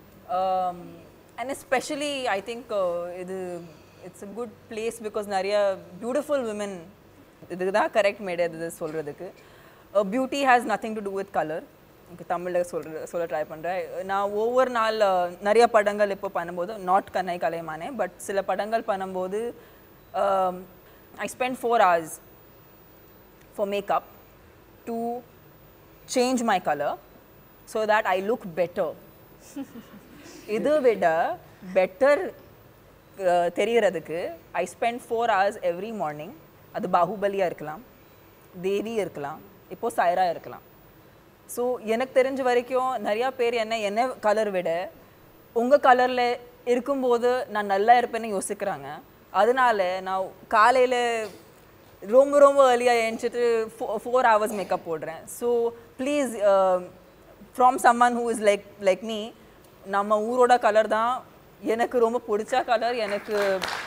அண்ட் எஸ்பெஷலி ஐ திங்க் இது it's a good place because நிறைய பியூட்டிஃபுல் விமன் இதுக்கு தான் கரெக்ட் மேடை இது சொல்கிறதுக்கு beauty has nothing to do with colour எனக்கு தமிழில் சொல்ற சொல்ல ட்ரை பண்ணுறேன் நான் ஒவ்வொரு நாள் அஹ், நிறைய படங்கள் இப்போ பண்ணும்போது நாட் கண்ணை கலைமானே பட் சில படங்கள் பண்ணும்போது I spend four hours for makeup to change my color so that I look better. இதை விட பெட்டர் தெரியறதுக்கு I spend four hours every morning அது பாகுபலியாக இருக்கலாம் தேவி இருக்கலாம் இப்போ சாய்ரா இருக்கலாம் ஸோ எனக்கு தெரிஞ்ச வரைக்கும் நிறையா பேர் என்ன என்ன கலர் விட உங்கள் கலரில் இருக்கும்போது நான் நல்லா இருப்பேன்னு யோசிக்கிறாங்க அதனால நான் காலையில் ரொம்ப ரொம்ப ஏர்லியாக எழுந்துட்டு ஃபோர் ஹவர்ஸ் மேக்கப் போடுறேன் so please from someone who is like like me நம்ம ஊரோட கலர் தான் எனக்கு ரொம்ப பிடிச்ச கலர் எனக்கு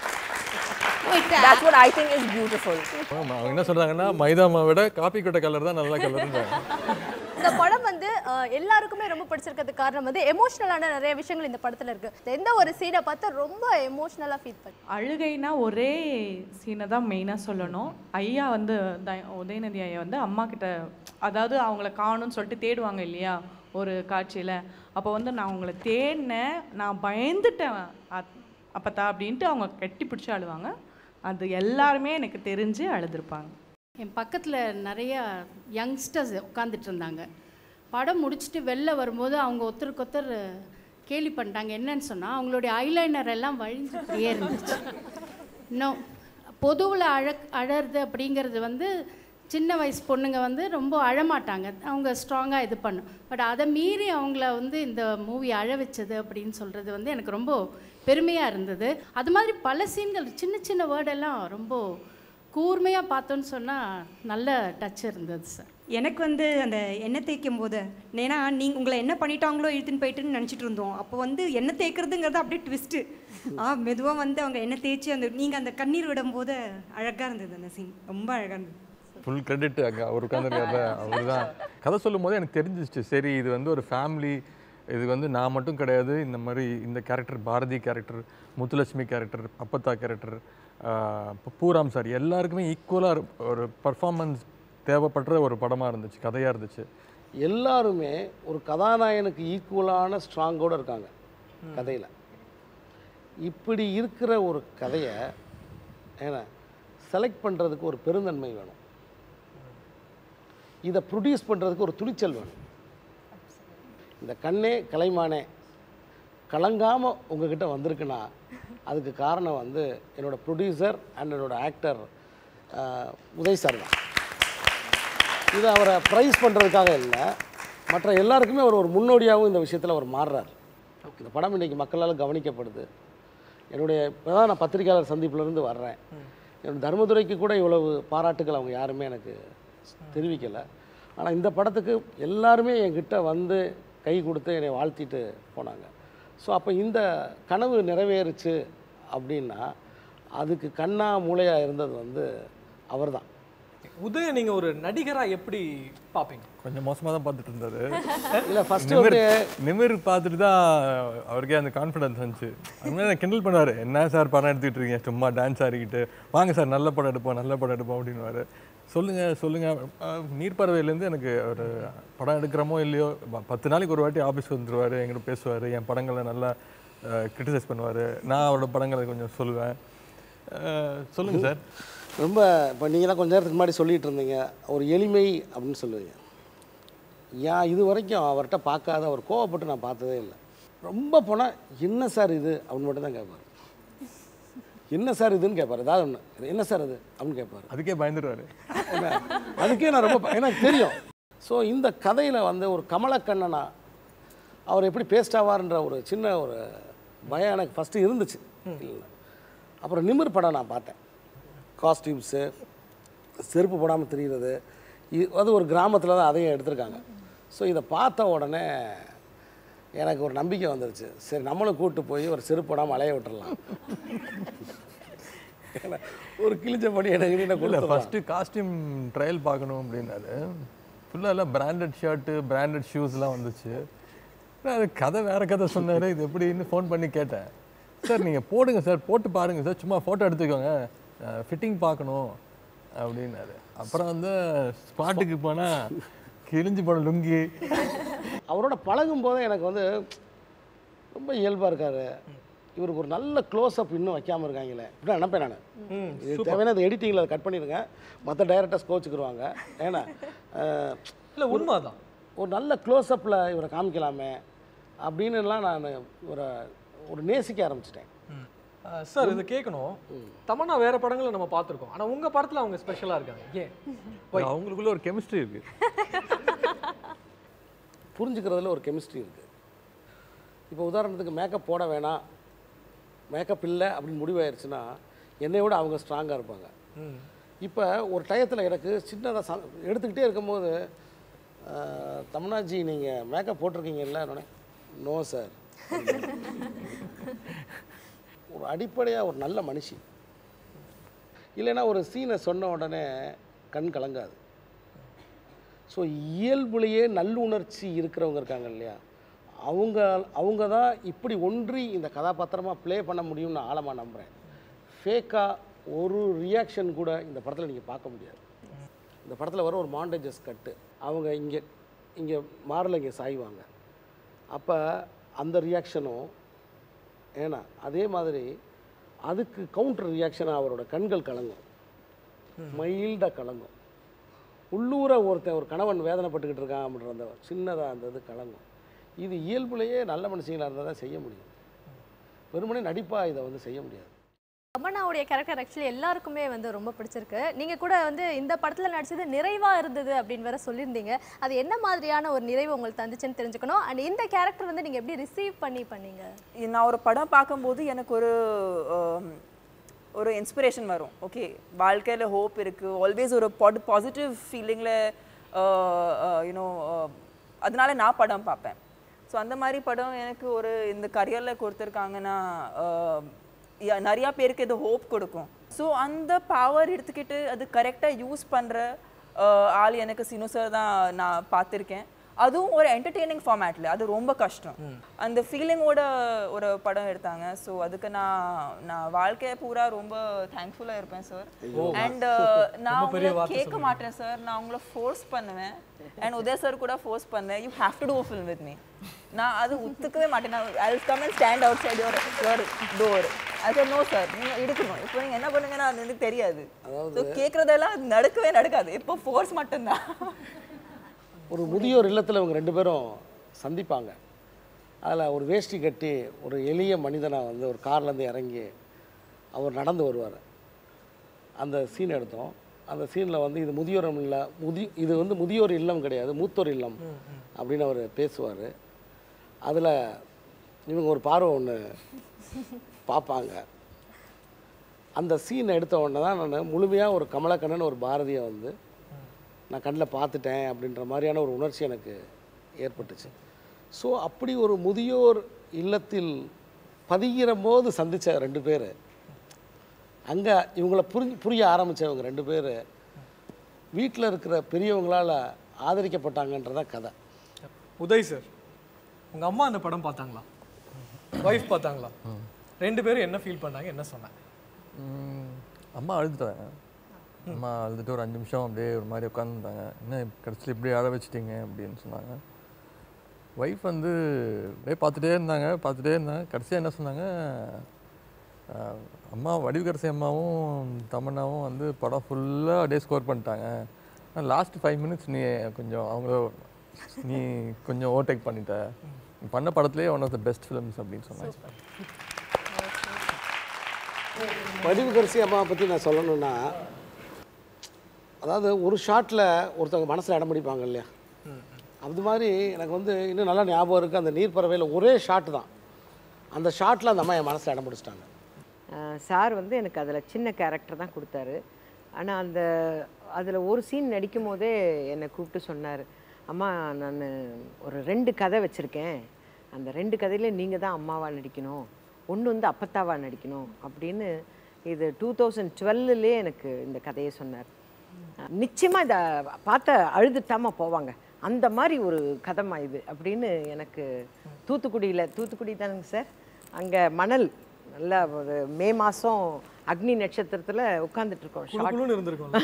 that's what I think is beautiful. ஆமா, அவங்க என்ன சொல்றாங்கன்னா மைதா மாவை விட காப்பி கொட்டை கலர் தான் நல்ல கலர்ன்றாங்க இந்த படம் வந்து அஹ், எல்லாருக்குமே ரொம்ப பிடிச்சிருக்கிறதுக்கு காரணம் வந்து எமோஷனலான நிறைய விஷயங்கள் இந்த படத்துல இருக்கு எந்த ஒரு சீனை பார்த்தா ரொம்ப எமோஷனலா ஃபீல் பண்ணி அழுகைனா ஒரே சீனை தான் மெயினாக சொல்லணும் ஐயா வந்து த- உதயநிதி ஐயா வந்து அம்மா கிட்ட அதாவது அவங்கள காணும்னு சொல்லிட்டு தேடுவாங்க இல்லையா ஒரு காட்சியில் அப்போ வந்து நான் உங்களை தேடினேன் நான் பயந்துட்டேன் அத்- அப்பத்தா அப்படின்ட்டு அவங்க கட்டி பிடிச்சி அழுவாங்க அது எல்லாருமே எனக்கு தெரிஞ்சு அழுதுருப்பாங்க என் பக்கத்தில் நிறைய யங்ஸ்டர்ஸ் உட்காந்துட்டு இருந்தாங்க படம் முடிச்சுட்டு வெளில வரும்போது அவங்க ஒருத்தருக்கு ஒருத்தர் கேலி பண்ணிட்டாங்க என்னன்னு சொன்னால் அவங்களுடைய ஐலைனர் எல்லாம் வழிஞ்சுக்கிட்டே இருந்துச்சு இன்னும் பொதுவில் அழ அழறது அப்படிங்கிறது வந்து சின்ன வயசு பொண்ணுங்க வந்து ரொம்ப அழமாட்டாங்க அவங்க ஸ்ட்ராங்காக இது பண்ணும் பட் அதை மீறி அவங்கள வந்து இந்த மூவி அழ வச்சது அப்படின்னு சொல்கிறது வந்து எனக்கு ரொம்ப பெருமையாக இருந்தது அது மாதிரி பல சீன்கள் சின்ன சின்ன வேர்டெல்லாம் ரொம்ப கூர்மையாக பார்த்தோன்னு சொன்னால் நல்ல டச் இருந்தது சார் எனக்கு வந்து அந்த எண்ணெய் தேய்க்கும் போது ஏன்னா நீங்கள் உங்களை என்ன பண்ணிட்டாங்களோ இழுத்துன்னு போயிட்டுன்னு நினச்சிட்டு இருந்தோம் அப்போ வந்து எண்ணெய் தேய்க்கிறதுங்கிறது அப்படியே ட்விஸ்ட்டு ஆ மெதுவாக வந்து அவங்க எண்ணெய் தேய்ச்சி அந்த நீங்கள் அந்த கண்ணீர் விடும்போது அழகாக இருந்தது அந்த சீன் ரொம்ப அழகாக இருந்தது ஃபுல் கிரெடிட் அங்கே அவர் உட்காந்துருக்காரு அவர் தான் கதை சொல்லும் போது எனக்கு தெரிஞ்சிச்சு சரி இது வந்து ஒரு ஃபேமிலி இது வந்து நான் மட்டும் கிடையாது இந்த மாதிரி இந்த character Bharathi character Muthulakshmi character அப்பத்தா கேரக்டர் பூராம் சார் எல்லாருக்குமே ஈக்குவலாக ஒரு பர்ஃபார்மன்ஸ் தேவைப்படுற ஒரு படமாக இருந்துச்சு கதையாக இருந்துச்சு எல்லாருமே ஒரு கதாநாயகனுக்கு ஈக்குவலான ஸ்ட்ராங்கோடு இருக்காங்க கதையில் இப்படி இருக்கிற ஒரு கதையை ஏன்னா செலக்ட் பண்ணுறதுக்கு ஒரு பெருந்தன்மை வேணும் இதை ப்ரொடியூஸ் பண்ணுறதுக்கு ஒரு துணிச்சல் வேணும் இந்த கண்ணே கலைமானே கலங்காமல் உங்ககிட்ட வந்திருக்குன்னா அதுக்கு காரணம் வந்து என்னோடய ப்ரொடியூசர் அண்ட் என்னோடய ஆக்டர் உதய் சார் தான் இது அவரை ப்ரைஸ் பண்ணுறதுக்காக இல்லை மற்ற எல்லாருக்குமே அவர் ஒரு முன்னோடியாகவும் இந்த விஷயத்தில் அவர் மாறுறார் இந்த படம் இன்றைக்கி மக்களால் கவனிக்கப்படுது என்னுடைய இப்போ தான் நான் பத்திரிகையாளர் சந்திப்பிலேருந்து வர்றேன் என்னோட தர்மதுரைக்கு கூட இவ்வளவு பாராட்டுகள் அவங்க யாருமே எனக்கு தெரிவிக்கலை ஆனால் இந்த படத்துக்கு எல்லாருமே என்கிட்ட வந்து கை கொடுத்து என்னை வாழ்த்திட்டு போனாங்க ஸோ அப்போ இந்த கனவு நிறைவேறுச்சு அப்படின்னா அதுக்கு கண்ணா மூளையாக இருந்தது வந்து அவர்தான் உதய நீங்க ஒரு நடிகரா எப்படி பாப்பீங்க கொஞ்சம் மோசமாக தான் பார்த்துட்டு இருந்தாரு இல்ல, first நிமிர் வந்து- நிமிர் பார்த்துட்டு தான் அவருக்கே அந்த கான்ஃபிடன்ஸ் வந்துச்சு அதுமாதிரி கிண்டல் பண்ணுவார் என்ன சார் படம் எடுத்துக்கிட்டு இருக்கீங்க சும்மா டான்ஸ் ஆடிக்கிட்டு வாங்க சார் நல்ல படம் எடுப்போம் நல்ல படம் எடுப்போம் அப்படின்னுவாரு சொல்லுங்க சொல்லுங்க அஹ், நீர்ப்பறவையிலேருந்து எனக்கு ஒரு படம் எடுக்கிறோமோ இல்லையோ ப- பத்து நாளைக்கு ஒரு வாட்டி ஆஃபீஸ் வந்துருவார் என்கிட்ட பேசுவார் என் படங்களை நல்லா கிரிட்டிசைஸ் பண்ணுவார் நான் அவரோட படங்களை கொஞ்சம் சொல்லுவேன் அஹ், சொல்லுங்க சார் ரொம்ப இப்போ நீங்கள் தான் கொஞ்ச நேரத்துக்கு முன்னாடி சொல்லிட்டு இருந்தீங்க ஒரு எளிமை அப்படின்னு சொல்லுவீங்க ஏன் இது வரைக்கும் அவர்கிட்ட பார்க்காத அவர் கோவப்பட்டு நான் பார்த்ததே இல்லை ரொம்ப போனால் என்ன சார் இது அப்படின்னு மட்டும் தான் கேட்பார் என்ன சார் இதுன்னு கேட்பார் ஏதாவது ஒன்று என்ன சார் இது அப்படின்னு கேட்பார் அதுக்கே பயந்துருவாரு என்ன? அதுக்கே நான் ரொம்ப ப- எனக்கு தெரியும் ஸோ இந்த கதையில் வந்து ஒரு கமலக்கண்ணனா அவர் எப்படி பேஸ்ட் ஆவார்ன்ற ஒரு சின்ன ஒரு பயம் எனக்கு ஃபஸ்ட்டு இருந்துச்சு இல்லை அப்புறம் நிமிர் படம் நான் பார்த்தேன் காஸ்டியூம்ஸு செருப்பு போடாமல் தெரிகிறது இ- அது ஒரு கிராமத்தில் தான் அதையும் எடுத்திருக்காங்க ஸோ இதை பார்த்த உடனே எனக்கு ஒரு நம்பிக்கை வந்துருச்சு சரி நம்மளும் கூப்பிட்டு போய் ஒரு செருப்பு போடாமல் அலைய விட்டுறலாம் ஏன்னா, ஒரு கிழிச்ச படி எனக்கு இல்லை கொடுத்துடலாம் ஃபஸ்ட்டு காஸ்டியூம் ட்ரையல் பார்க்கணும் அப்படின்னாரு ஃபுல்லாக எல்லாம் பிராண்டட் ஷர்ட்டு பிராண்டட் ஷூஸ்லாம் வந்துச்சு நான் அது கதை வேறு கதை சொன்னார் இது எப்படின்னு ஃபோன் பண்ணி கேட்டேன் சார் நீங்கள் போடுங்க சார் போட்டு பாருங்கள் சார் சும்மா ஃபோட்டோ எடுத்துக்கோங்க ஃபிட்டிங் பார்க்கணும் அப்படின்னாரு அப்புறம் வந்து ஸ்பாட்டுக்கு போனா கிழிஞ்சு போன லுங்கி அவரோட பழகும் போதே எனக்கு வந்து ரொம்ப இயல்பாக இருக்காரு இவருக்கு ஒரு நல்ல க்ளோஸ்அப் இன்னும் வைக்காம இருக்காங்களே இப்படி நினைப்பேன் நான் ம், இது super. தேவையான அது எடிட்டிங்கில் அதை கட் பண்ணிடுங்க மற்ற டைரக்டர்ஸ் கோச்சுக்குருவாங்க ஏன்னா இல்லை உண்மைதான் ஒரு நல்ல க்ளோஸ்அப்பில் இவரை காமிக்கலாமே அப்படின்னுலாம் நான் ஒரு ஒரு நேசிக்க ஆரம்பிச்சிட்டேன் சார் இதை கேட்கணும் தமன்னா வேற படங்களை நம்ம பார்த்துருக்கோம் ஆனா உங்க படத்துல அவங்க ஸ்பெஷலா இருக்காங்க ஏன் Why? அவங்களுக்குள்ள ஒரு கெமிஸ்ட்ரி இருக்கு புரிஞ்சுக்கிறதுல ஒரு கெமிஸ்ட்ரி இருக்குது இப்போ உதாரணத்துக்கு மேக்கப் போட வேணாம் மேக்கப் இல்லை அப்படின்னு முடிவாயிருச்சுன்னா என்னை விட அவங்க ஸ்ட்ராங்காக இருப்பாங்க ம். இப்போ ஒரு டயத்தில் எனக்கு சின்னதாக ச எடுத்துக்கிட்டே இருக்கும்போது ஆஹ், தமன்னாஜி நீங்கள் மேக்கப் போட்டிருக்கீங்கல்ல நோ சார் ஒரு அடிப்படையாக ஒரு நல்ல மனுஷி இல்லைன்னா ஒரு சீனை சொன்ன உடனே கண் கலங்காது ஸோ இயல்புலேயே நல்லுணர்ச்சி இருக்கிறவங்க இருக்காங்க இல்லையா அவங்க அவங்க தான் இப்படி ஒன்றி இந்த கதாபாத்திரமாக ப்ளே பண்ண முடியும்னு ஆழமாக நம்புகிறேன் ஃபேக்காக ஒரு ரியாக்ஷன் கூட இந்த படத்தில் நீங்கள் பார்க்க முடியாது இந்த படத்தில் வர ஒரு மாண்டேஜஸ் கட்டு அவங்க இங்கே இங்கே மாறல இங்கே சாய்வாங்க அப்போ அந்த ரியாக்ஷனும் ஏன்னா அதே மாதிரி அதுக்கு கவுண்டர் ரியாக்ஷனாக அவரோட கண்கள் கலங்கும் மைல்டாக கலங்கும் உள்ளூர ஒருத்தன் ஒரு கணவன் வேதனைப்பட்டுக்கிட்டு இருக்கான் அப்படின்ற அந்த சின்னதாக அந்த இது கலங்கும் இது இயல்புலேயே நல்ல மனுஷங்களாக இருந்தால் தான் செய்ய முடியும் வெறுமனே நடிப்பாக இதை வந்து செய்ய முடியாது தமன்னாவுடைய கேரக்டர் ஆக்சுவலி எல்லாருக்குமே வந்து ரொம்ப பிடிச்சிருக்கு நீங்க கூட வந்து இந்த படத்துல நடிச்சது நிறைவா இருந்தது அப்படின்னு வேற சொல்லியிருந்தீங்க அது என்ன மாதிரியான ஒரு நிறைவு உங்களுக்கு தந்துச்சுன்னு தெரிஞ்சுக்கணும் அண்ட் இந்த கேரக்டர் வந்து நீங்க எப்படி ரிசீவ் பண்ணி பண்ணீங்க நான் ஒரு படம் பார்க்கும்போது எனக்கு ஒரு ஆம், ஒரு இன்ஸ்பிரேஷன் வரும் ஓகே வாழ்க்கையில் ஹோப் இருக்குது ஆல்வேஸ் ஒரு பாசிட்டிவ் ஃபீலிங்கில் யூனோ அதனால நான் படம் பார்ப்பேன் ஸோ அந்த மாதிரி படம் எனக்கு ஒரு இந்த கரியரில் கொடுத்துருக்காங்கன்னா ஆஹ், யா- நிறையா பேருக்கு இது ஹோப் கொடுக்கும் ஸோ அந்த பவர் எடுத்துக்கிட்டு அது கரெக்டாக யூஸ் பண்ணுற ஆள் எனக்கு சினு சார் தான் நான் பார்த்துருக்கேன் அதுவும் ஒரு என்டர்டெய்னிங் ஃபார்மேட்டில் அது ரொம்ப கஷ்டம் அந்த ஃபீலிங்கோட ஒரு படம் எடுத்தாங்க ஸோ அதுக்கு நான் நான் வாழ்க்கையை பூரா ரொம்ப தேங்க்ஃபுல்லாக இருப்பேன் சார் ஐயோ. அண்ட் நான் ரொம்ப பெரிய உங்களை வார்த்தை கேட்க சொன்னீங்க. மாட்டேன் சார் நான் உங்களை ஃபோர்ஸ் பண்ணுவேன் அண்ட் உதய் சார் கூட ஃபோர்ஸ் பண்ணேன் you have to do film with me நான் அது ஒத்துக்கவே மாட்டேன் நான் I come and stand outside your your door அது நோ சார் நீங்கள் எடுக்கணும் இப்போ நீங்கள் என்ன பண்ணுங்கன்னா அது எனக்கு தெரியாது ஸோ கேட்குறதெல்லாம் அது நடக்கவே நடக்காது இப்போ ஃபோர்ஸ் மட்டும்தான் ஒரு முதியோர் இல்லத்தில் இவங்க ரெண்டு பேரும் சந்திப்பாங்க அதில் ஒரு வேஷ்டி கட்டி ஒரு எளிய மனிதனை வந்து ஒரு கார்லேருந்து இறங்கி அவர் நடந்து வருவார் அந்த சீன் எடுத்தோம் அந்த சீனில் வந்து இது முதியோர் இல்லை முதி இது வந்து முதியோர் இல்லம் கிடையாது மூத்தோர் இல்லம் அப்படின்னு அவர் பேசுவார் அதில் இவங்க ஒரு பார்வை ஒன்று பார்ப்பாங்க அந்த சீன் எடுத்த உடனே தான் நான் முழுமையாக ஒரு கமலக்கண்ணன் ஒரு பாரதியை வந்து நான் கண்ணில் பார்த்துட்டேன் அப்படின்ற மாதிரியான ஒரு உணர்ச்சி எனக்கு ஏற்பட்டுச்சு ஸோ அப்படி ஒரு முதியோர் இல்லத்தில் பதிகிற போது சந்தித்த ரெண்டு பேர் அங்கே இவங்கள புரிஞ்சு புரிய ஆரம்பித்தவங்க ரெண்டு பேர் வீட்டில் இருக்கிற பெரியவங்களால் ஆதரிக்கப்பட்டாங்கன்றத கதை உதய் சார் உங்க அம்மா அந்த படம் பார்த்தாங்களா ஒய்ஃப் பார்த்தாங்களா ரெண்டு பேரும் என்ன ஃபீல் பண்ணாங்க என்ன சொன்னாங்க ம், அம்மா அழுதுட்டாங்க அம்மா அழுதுட்டு ஒரு அஞ்சு நிமிஷம் அப்படியே ஒரு மாதிரி உட்காந்துருந்தாங்க என்ன கடைசியில் இப்படி அழ வச்சிட்டீங்க அப்படின்னு சொன்னாங்க ஒய்ஃப் வந்து அப்படியே பார்த்துட்டே இருந்தாங்க பார்த்துட்டே இருந்தாங்க கடைசியாக என்ன சொன்னாங்க அஹ், அம்மா வடிவுக்கரசி அம்மாவும் தமன்னாவும் வந்து படம் ஃபுல்லாக அப்படியே ஸ்கோர் பண்ணிட்டாங்க லாஸ்ட் ஃபைவ் மினிட்ஸ் நீ கொஞ்சம் அவங்கள நீ கொஞ்சம் ஓவர்டேக் பண்ணிட்ட நீ பண்ண படத்துலேயே one of the best films அப்படின்னு சொன்னாங்க வடிவுகரிசி அம்மாவை பற்றி நான் சொல்லணும்னா அதாவது ஒரு ஷாட்டில் ஒருத்தவங்க மனசில் இடம் பிடிப்பாங்க இல்லையா அது மாதிரி எனக்கு வந்து இன்னும் நல்லா ஞாபகம் இருக்குது அந்த நீர்ப்பறவையில் ஒரே ஷாட் தான் அந்த ஷாட்டில் அந்த அம்மா என் மனசில் இடம் பிடிச்சிட்டாங்க சார் வந்து எனக்கு அதில் சின்ன கேரக்டர் தான் கொடுத்தாரு ஆனால் அந்த அதில் ஒரு சீன் நடிக்கும் போதே என்னை கூப்பிட்டு சொன்னார் அம்மா நான் ஒரு ரெண்டு கதை வச்சுருக்கேன் அந்த ரெண்டு கதையில நீங்கள் தான் அம்மாவாக நடிக்கணும் ஒன்று வந்து அப்பத்தாவாக நடிக்கணும் அப்படின்னு இது டூ தௌசண்ட் டுவெல்லே எனக்கு இந்த கதையை சொன்னார் நிச்சயமாக இதை பார்த்து அழுதுட்டாம போவாங்க அந்த மாதிரி ஒரு கதைமா இது அப்படின்னு எனக்கு தூத்துக்குடியில் தூத்துக்குடி தானுங்க சார் அங்கே மணல் நல்ல ஒரு மே மாதம் அக்னி நட்சத்திரத்தில் உட்காந்துட்டு இருக்கோம் குளுகுளுன்னு இருந்திருக்கும்ல.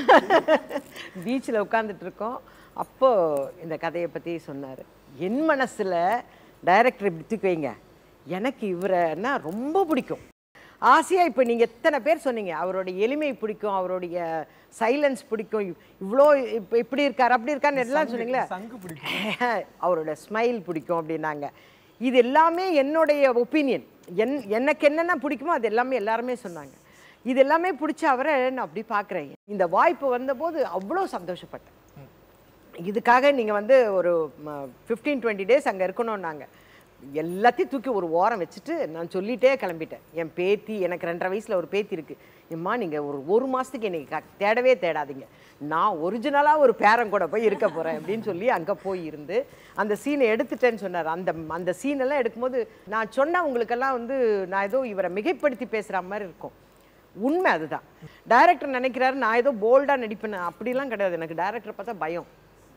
பீச்சில் உட்காந்துட்டு இருக்கோம் அப்போ இந்த கதையை பற்றி சொன்னார் என் மனசில் டைரக்டர் இப்படி தூக்கி வைங்க எனக்கு இவரைன்னா ரொம்ப பிடிக்கும் ஆசையாக இப்போ நீங்கள் எத்தனை பேர் சொன்னீங்க அவருடைய எளிமை பிடிக்கும் அவருடைய சைலன்ஸ் பிடிக்கும் இவ்- இவ்வளோ இப்போ இப்படி இருக்கார் அப்படி இருக்காருன்னு எல்லாம் சொன்னீங்களே சங்கு பிடிக்கும் அவரோட ஸ்மைல் பிடிக்கும் அப்படின்னாங்க இது எல்லாமே என்னுடைய ஒப்பீனியன் என் எனக்கு என்னென்ன பிடிக்குமோ அது எல்லாமே எல்லாருமே சொன்னாங்க இது எல்லாமே பிடிச்ச அவரை நான் அப்படி பார்க்குறேன் இந்த வாய்ப்பு வந்தபோது அவ்வளோ சந்தோஷப்பட்டேன் இதுக்காக நீங்கள் வந்து ஒரு ஃபிஃப்டீன் டுவெண்ட்டி டேஸ் அங்கே இருக்கணும்னாங்க எல்லாத்தையும் தூக்கி ஒரு ஓரம் வச்சுட்டு நான் சொல்லிட்டே கிளம்பிட்டேன் என் பேத்தி எனக்கு ரெண்டரை வயசில் ஒரு பேத்தி இருக்குது எம்மா நீங்கள் ஒரு ஒரு மாதத்துக்கு என்னை க- தேடவே தேடாதீங்க நான் ஒரிஜினலாக ஒரு பேரன் கூட போய் இருக்க போகிறேன் அப்படின்னு சொல்லி அங்கே போய் இருந்து அந்த சீனை எடுத்துட்டேன்னு சொன்னார் அந்த அந்த சீனெல்லாம் எடுக்கும்போது நான் சொன்ன உங்களுக்கெல்லாம் வந்து நான் ஏதோ இவரை மிகைப்படுத்தி பேசுகிற மாதிரி இருக்கும் உண்மை அதுதான் டைரக்டர் நினைக்கிறாரு நான் ஏதோ போல்டாக நடிப்பேன் அப்படிலாம் கிடையாது எனக்கு டைரக்டர் பார்த்தா பயம்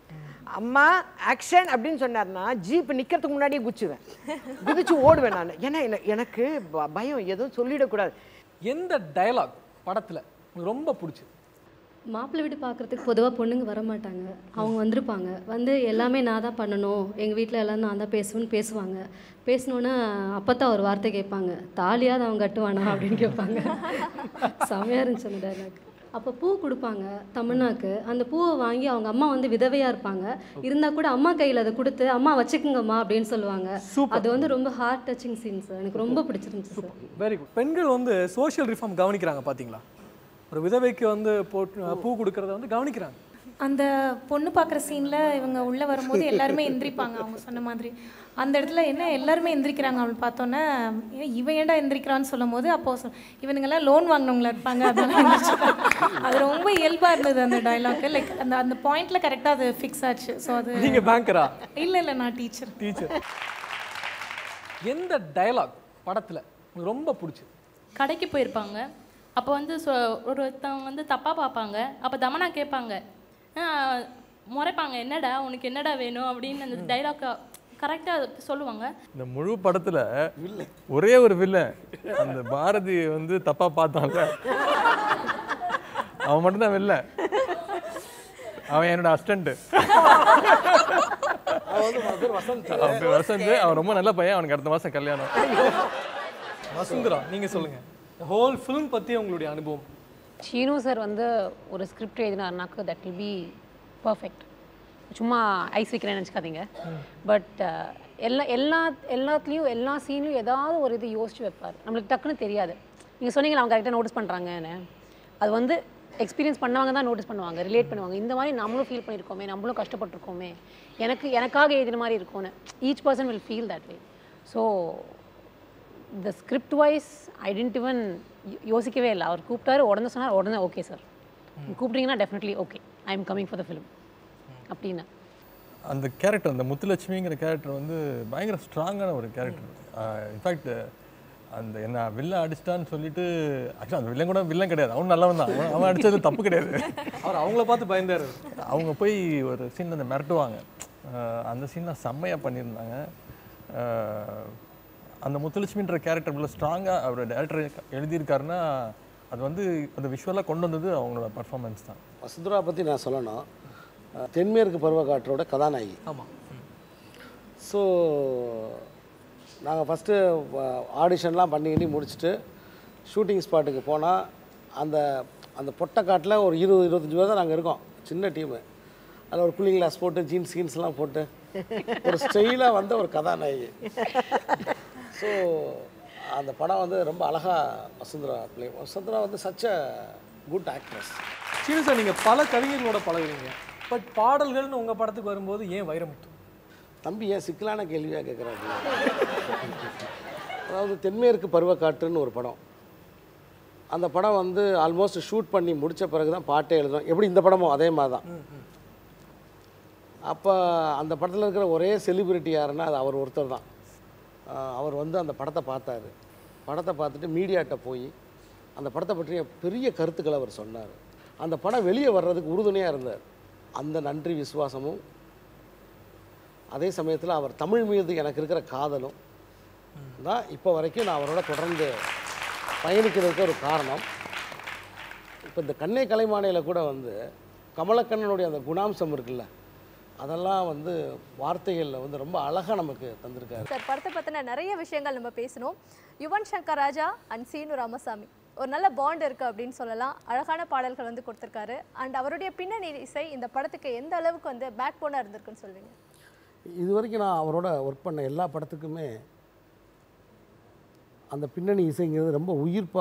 அம்மா ஆக்ஷன் அப்படின்னு சொன்னார்னா ஜீப் நிக்கிறதுக்கு முன்னாடியே குச்சுவேன் குதிச்சு ஓடுவேன் நான் ஏன்னா என- எனக்கு ப- பயம் எதுவும் சொல்லிடக்கூடாது எந்த டயலாக் படத்துல உங்களுக்கு ரொம்ப பிடிச்சது மாப்பிள்ளை வீடு பார்க்குறதுக்கு பொதுவாக பொண்ணுங்க வர மாட்டாங்க அவங்க வந்திருப்பாங்க வந்து எல்லாமே நான் தான் பண்ணணும் எங்கள் வீட்டில் எல்லாம் நான் தான் பேசுவேன்னு பேசுவாங்க பேசினோன்னே அப்போ தான் ஒரு வார்த்தை கேட்பாங்க தாலியாவது அவன் கட்டுவானா அப்படின்னு கேட்பாங்க செமையாக இருந்துச்சு அந்த டைலாக் அப்போ பூ கொடுப்பாங்க தமிழ்நாக்கு அந்த பூவை வாங்கி அவங்க அம்மா வந்து விதவையாக இருப்பாங்க இருந்தால் கூட அம்மா கையில் அதை கொடுத்து அம்மா வச்சுக்குங்கம்மா அப்படின்னு சொல்லுவாங்க அது வந்து ரொம்ப ஹார்ட் டச்சிங் சீன்ஸ் எனக்கு ரொம்ப பிடிச்சிருந்துச்சு சார் வெரி குட் பெண்கள் வந்து சோஷியல் ரிஃபார்ம் கவனிக்கிறாங்க பாத்தீங்களா ஒரு விதவைக்கு வந்து போட்டு பூ கொடுக்கறத வந்து கவனிக்கிறாங்க அந்த பொண்ணு பார்க்குற சீனில் இவங்க உள்ளே வரும்போது எல்லாருமே எந்திரிப்பாங்க அவங்க சொன்ன மாதிரி அந்த இடத்துல என்ன எல்லாருமே எந்திரிக்கிறாங்க அவள் பார்த்தோன்னே ஏன் இவன் ஏன்டா எந்திரிக்கிறான்னு சொல்லும் போது அப்போ சொல் இவனுங்கெல்லாம் லோன் வாங்கினவங்களா இருப்பாங்க அதெல்லாம் எந்திரிச்சிட்டாங்க. அது ரொம்ப இயல்பாக இருந்தது அந்த டைலாக்கு லைக் அந்த அந்த பாயிண்ட்ல கரெக்டாக அது ஃபிக்ஸ் ஆச்சு ஸோ அது நீங்க பேங்கரா இல்லை இல்லை நான் டீச்சர் டீச்சர் எந்த டயலாக் படத்துல உங்களுக்கு ரொம்ப பிடிச்சது கடைக்கு போயிருப்பாங்க அப்போ வந்து சொ- ஒருத்தவங்க வந்து தப்பாக பார்ப்பாங்க அப்போ தமனா கேட்பாங்க ஆஹ், முறைப்பாங்க என்னடா உனக்கு என்னடா வேணும் அப்படின்னு அந்த டைலாக் கரெக்டாக சொல்லுவாங்க இந்த முழு படத்துல ஒரே ஒரு வில்லன் அந்த பாரதி வந்து தப்பா பார்த்தான்ல அவன் மட்டும்தான் வில்லன் அவன் என்னோட அசிஸ்டன்ட் அவன் வசந்த் அவன் ரொம்ப நல்ல பையன் அவனுக்கு அடுத்த மாசம் கல்யாணம் வசுந்தரா நீங்க சொல்லுங்க ஹோல் ஃபிலிம் பத்தி உங்களுடைய அனுபவம் சீனு சார் வந்து ஒரு ஸ்கிரிப்ட் எழுதினாருனாக்க தட் வில் பி பர்ஃபெக்ட் சும்மா ஐஸ் வைக்கிறேன்னு நினச்சிக்காதீங்க பட் எல்லா எல்லா எல்லாத்துலேயும் எல்லா சீன்லையும் ஏதாவது ஒரு இது யோசிச்சு வைப்பார் நம்மளுக்கு டக்குன்னு தெரியாது நீங்கள் சொன்னீங்களா அவங்க கரெக்டாக நோட்டீஸ் பண்ணுறாங்கன்னு அது வந்து எக்ஸ்பீரியன்ஸ் பண்ணவங்க தான் நோட்டீஸ் பண்ணுவாங்க ரிலேட் பண்ணுவாங்க இந்த மாதிரி நம்மளும் ஃபீல் பண்ணியிருக்கோமே நம்மளும் கஷ்டப்பட்டிருக்கோமே எனக்கு எனக்காக எழுதின மாதிரி இருக்கும்னு each person will feel that way so the script wise I tend இவன் யோசிக்கவே இல்லை அவர் கூப்பிட்டாரு உடனே சொன்னார் உடனே ஓகே சார் கூப்பிட்டீங்கன்னா definitely okay I am coming for the film அப்படின்னு அந்த கேரக்டர் அந்த முத்துலட்சுமிங்கிற கேரக்டர் வந்து பயங்கர ஸ்ட்ராங்கான ஒரு கேரக்டர் இன்ஃபேக்ட் அந்த என்ன வில்லன் அடிச்சிட்டான்னு சொல்லிட்டு ஆக்சுவலாக அந்த வில்லன் கூட வில்லன் கிடையாது அவன் நல்லவன் தான் அவன் அவன் அடிச்சது தப்பு கிடையாது அவர் அவங்கள பார்த்து பயந்தாரு அவங்க போய் ஒரு சீன் அந்த மிரட்டுவாங்க அஹ் அந்த சீன்லாம் செம்மையாக பண்ணியிருந்தாங்க அஹ் அந்த முத்துலட்சுமின்ற கேரக்டர் இவ்வளோ ஸ்ட்ராங்காக அவர் டேரக்டர் எழுதியிருக்காருன்னா அது வந்து அந்த விஷுவலாக கொண்டு வந்தது அவங்களோட பர்ஃபார்மன்ஸ் தான் வசுந்தரா பற்றி நான் சொல்லணும் அஹ் தென்மேற்கு பருவக்காற்றோட கதாநாயகி ஆமாம் ஸோ நாங்கள் ஃபஸ்ட்டு ஆடிஷன்லாம் பண்ணி கிண்டி முடிச்சுட்டு ஷூட்டிங் ஸ்பாட்டுக்கு போனால் அந்த அந்த பொட்டக்காட்டில் ஒரு இருபது இருபத்தஞ்சி பேர் தான் நாங்கள் இருக்கோம் சின்ன டீமு அதில் ஒரு கூலிங் கிளாஸ் போட்டு ஜீன்ஸ் கீன்ஸ்லாம் போட்டு ஒரு ஸ்டைலாக வந்த ஒரு கதாநாயகி ஸோ அந்த படம் வந்து ரொம்ப அழகாக வசுந்தரா ப்ளே வசுந்தரா வந்து சச்ச குட் ஆக்ட்ரஸ் சீனு சார் நீங்க பல கவிஞர்களோட பழகுறீங்க பட் பாடல்கள்னு உங்க படத்துக்கு வரும்போது ஏன் வைரமுத்து தம்பி ஏன் சிக்கலான கேள்வியாக கேட்குறாங்க அதாவது தென்மேற்கு பருவக்காற்றுன்னு ஒரு படம் அந்த படம் வந்து ஆல்மோஸ்ட் ஷூட் பண்ணி முடித்த பிறகு தான் பாட்டே எழுதும் எப்படி இந்த படமும் அதே மாதிரி தான் அப்போ அந்த படத்தில் இருக்கிற ஒரே செலிபிரிட்டி யாருன்னா அது அவர் ஒருத்தர் தான் ஆஹ் அவர் வந்து அந்த படத்தை பார்த்தாரு படத்தை பார்த்துட்டு மீடியாட்ட போய் அந்த படத்தை பற்றிய பெரிய கருத்துக்களை அவர் சொன்னார் அந்த படம் வெளியே வர்றதுக்கு உறுதுணையாக இருந்தார் அந்த நன்றி விசுவாசமும் அதே சமயத்தில் அவர் தமிழ் மீது எனக்கு இருக்கிற காதலும் தான் இப்போ வரைக்கும் நான் அவரோட தொடர்ந்து பயணிக்கிறதுக்கு ஒரு காரணம் இப்போ இந்த கண்ணே கலைமானையில் கூட வந்து கமலக்கண்ணனுடைய அந்த குணாம்சம் இருக்குல்ல அதெல்லாம் வந்து வார்த்தைகளில் வந்து ரொம்ப அழகாக நமக்கு தந்திருக்காரு சார் படத்தை பற்றின நிறைய விஷயங்கள் நம்ம பேசணும் யுவன் சங்கர் ராஜா அண்ட் சீனு ராமசாமி ஒரு நல்ல பாண்ட் இருக்கு அப்படின்னு சொல்லலாம் அழகான பாடல்கள் வந்து கொடுத்துருக்காரு அண்ட் அவருடைய பின்னணி இசை இந்த படத்துக்கு எந்த அளவுக்கு வந்து பேக் போனாக இருந்திருக்குன்னு சொல்வீங்க இது வரைக்கும் நான் அவரோட ஒர்க் பண்ண எல்லா படத்துக்குமே அந்த பின்னணி இசைங்கிறது ரொம்ப உயிர்ப்பா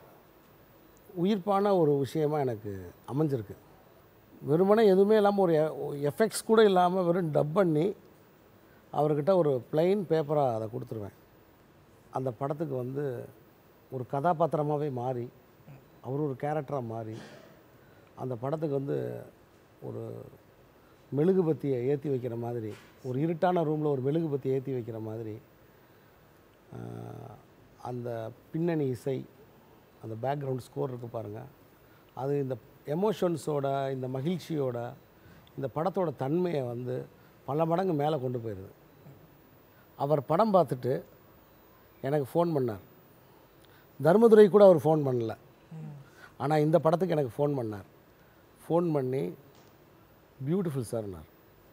உயிர்ப்பான ஒரு விஷயமா எனக்கு அமைஞ்சிருக்கு வெறுமனே எதுவுமே இல்லாமல் ஒரு எஃபெக்ட்ஸ் கூட இல்லாமல் வெறும் டப் பண்ணி அவர்கிட்ட ஒரு plain பேப்பராக அதை கொடுத்துருவேன் அந்த படத்துக்கு வந்து ஒரு கதாபாத்திரமாகவே மாறி அவர் ஒரு கேரக்டராக மாறி அந்த படத்துக்கு வந்து ஒரு மெழுகுபத்தியை ஏற்றி வைக்கிற மாதிரி ஒரு இருட்டான ரூமில் ஒரு மெழுகுபத்தி ஏற்றி வைக்கிற மாதிரி ஆஹ், அந்த பின்னணி இசை அந்த பேக்ரவுண்ட் ஸ்கோர் இருக்குது பாருங்கள் அது இந்த எமோஷன்ஸோட இந்த மகிழ்ச்சியோட இந்த படத்தோட தன்மையை வந்து பல மடங்கு மேலே கொண்டு போயிடுது அவர் படம் பார்த்துட்டு எனக்கு ஃபோன் பண்ணார் தர்மதுரை கூட அவர் ஃபோன் பண்ணல ஆனால் இந்த படத்துக்கு எனக்கு ஃபோன் பண்ணார் ஃபோன் பண்ணி பியூட்டிஃபுல் சார்னார்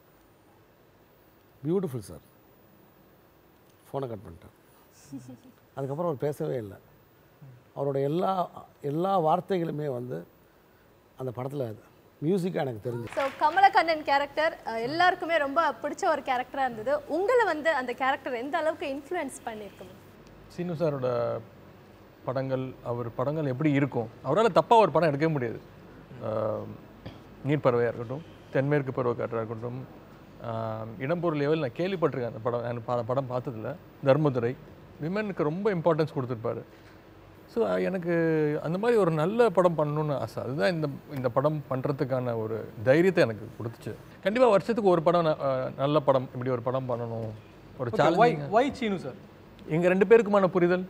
பியூட்டிஃபுல் சார் ஃபோனை கட் பண்ணிட்டார் அதுக்கப்புறம் அவர் பேசவே இல்லை அவரோட எல்லா எல்லா வார்த்தைகளுமே வந்து அந்த படத்தில் மியூசிக்காக எனக்கு தெரிஞ்சு ஸோ கமலக்கண்ணன் கேரக்டர் எல்லாருக்குமே ரொம்ப பிடிச்ச ஒரு கேரக்டராக இருந்தது உங்களை வந்து அந்த கேரக்டர் எந்த அளவுக்கு இன்ஃப்ளூயன்ஸ் பண்ணியிருக்குங்க சீனு சாரோட படங்கள் அவர் படங்கள் எப்படி இருக்கும் அவரால் தப்பாக ஒரு படம் எடுக்கவே முடியாது ஆஹ் நீர்ப்பறவையாக இருக்கட்டும் தென்மேற்கு பருவக்காற்றாக இருக்கட்டும் ஆஹ் இடம்பொருள் லெவல் நான் கேள்விப்பட்டிருக்கேன் அந்த படம் நான் பா- படம் பார்த்ததில்ல தர்மதுரை விமனுக்கு ரொம்ப இம்பார்ட்டன்ஸ் கொடுத்துருப்பாரு ஸோ எனக்கு அந்த மாதிரி ஒரு நல்ல படம் பண்ணணும்னு ஆசை அதுதான் இந்த இந்த படம் பண்ணுறதுக்கான ஒரு தைரியத்தை எனக்கு கொடுத்துச்சு கண்டிப்பாக வருஷத்துக்கு ஒரு படம் ந- ஆஹ் நல்ல படம் இப்படி ஒரு படம் பண்ணணும் ஒரு Okay, why- challenging why Seenu sir எங்கள் ரெண்டு பேருக்குமான புரிதல்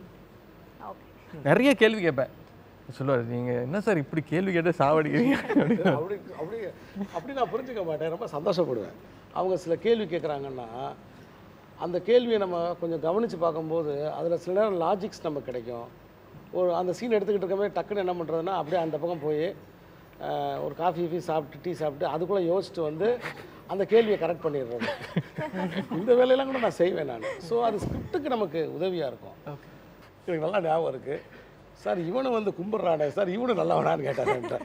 நிறைய கேள்வி கேட்பேன் சொல்லுவார் நீங்கள் என்ன சார் இப்படி கேள்வி கேட்டு சாவடிக்கிறீங்க அப்படின்னு. அப்படி அப்படி அப்படி நான் புரிஞ்சுக்க மாட்டேன் ரொம்ப சந்தோஷப்படுவேன் அவங்க சில கேள்வி கேட்குறாங்கன்னா அந்த கேள்வியை நம்ம கொஞ்சம் கவனித்து பார்க்கும்போது அதில் சில நேரம் லாஜிக்ஸ் நமக்கு கிடைக்கும் ஒரு அந்த சீன் எடுத்துக்கிட்டு இருக்கவே டக்குன்னு என்ன பண்ணுறதுன்னா அப்படியே அந்த பக்கம் போய் அஹ், ஒரு காஃபி கீஃபி சாப்பிட்டு டீ சாப்பிட்டு அதுக்குள்ளே யோசிச்சுட்டு வந்து அந்த கேள்வியை கரெக்ட் பண்ணிடுறது இந்த வேலையெல்லாம் கூட நான் செய்வேன் நான் ஸோ அது ஸ்கிரிப்டுக்கு நமக்கு உதவியாக இருக்கும் எனக்கு நல்லா ஞாபகம் இருக்குது சார் இவனு வந்து கும்பிட்றானே சார் இவனு நல்லவனான்னு கேட்டார்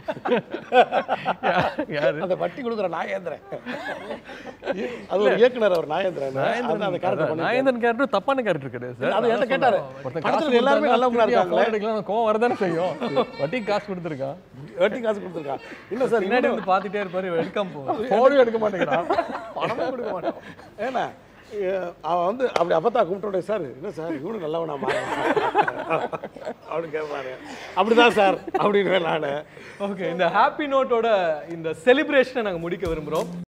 அந்த வட்டி கொடுக்குற நாயேந்திரன் அது ஒரு இயக்குனர் அவர் நாயேந்திரன் நாயேந்திரன் அந்த கேரக்டர் பண்ணி நாயேந்திரன் கேரக்டர் தப்பான கேரக்டர் கிடையாது சார் அது என்கிட்ட கேட்டாரு. படத்துல எல்லாருமே நல்லவங்களா இருக்காங்களே. கோவம் வரதானே செய்யும் வட்டிக்கு காசு கொடுத்துருக்கான் வட்டி காசு கொடுத்துருக்கான் இல்லை சார் பின்னாடி இவனு- வந்து பார்த்துட்டே இருப்பாரு எடுக்காம போவார் ஃபோனும் எடுக்க மாட்டேங்கிறான் பணமே கொடுக்க மாட்டான் ஏன்னா அஹ் அவன் வந்து அப்படி அப்பத்தா கும்பிட்டோட சார் என்ன சார் இவனு நல்லவனா மாறுறான் அப்படின்னு கேட்பாரு அப்படிதான் சார் அப்படின்னு நான் ஓகே இந்த ஹாப்பி நோட்டோட இந்த செலிப்ரேஷனை நாங்கள் முடிக்க விரும்புகிறோம்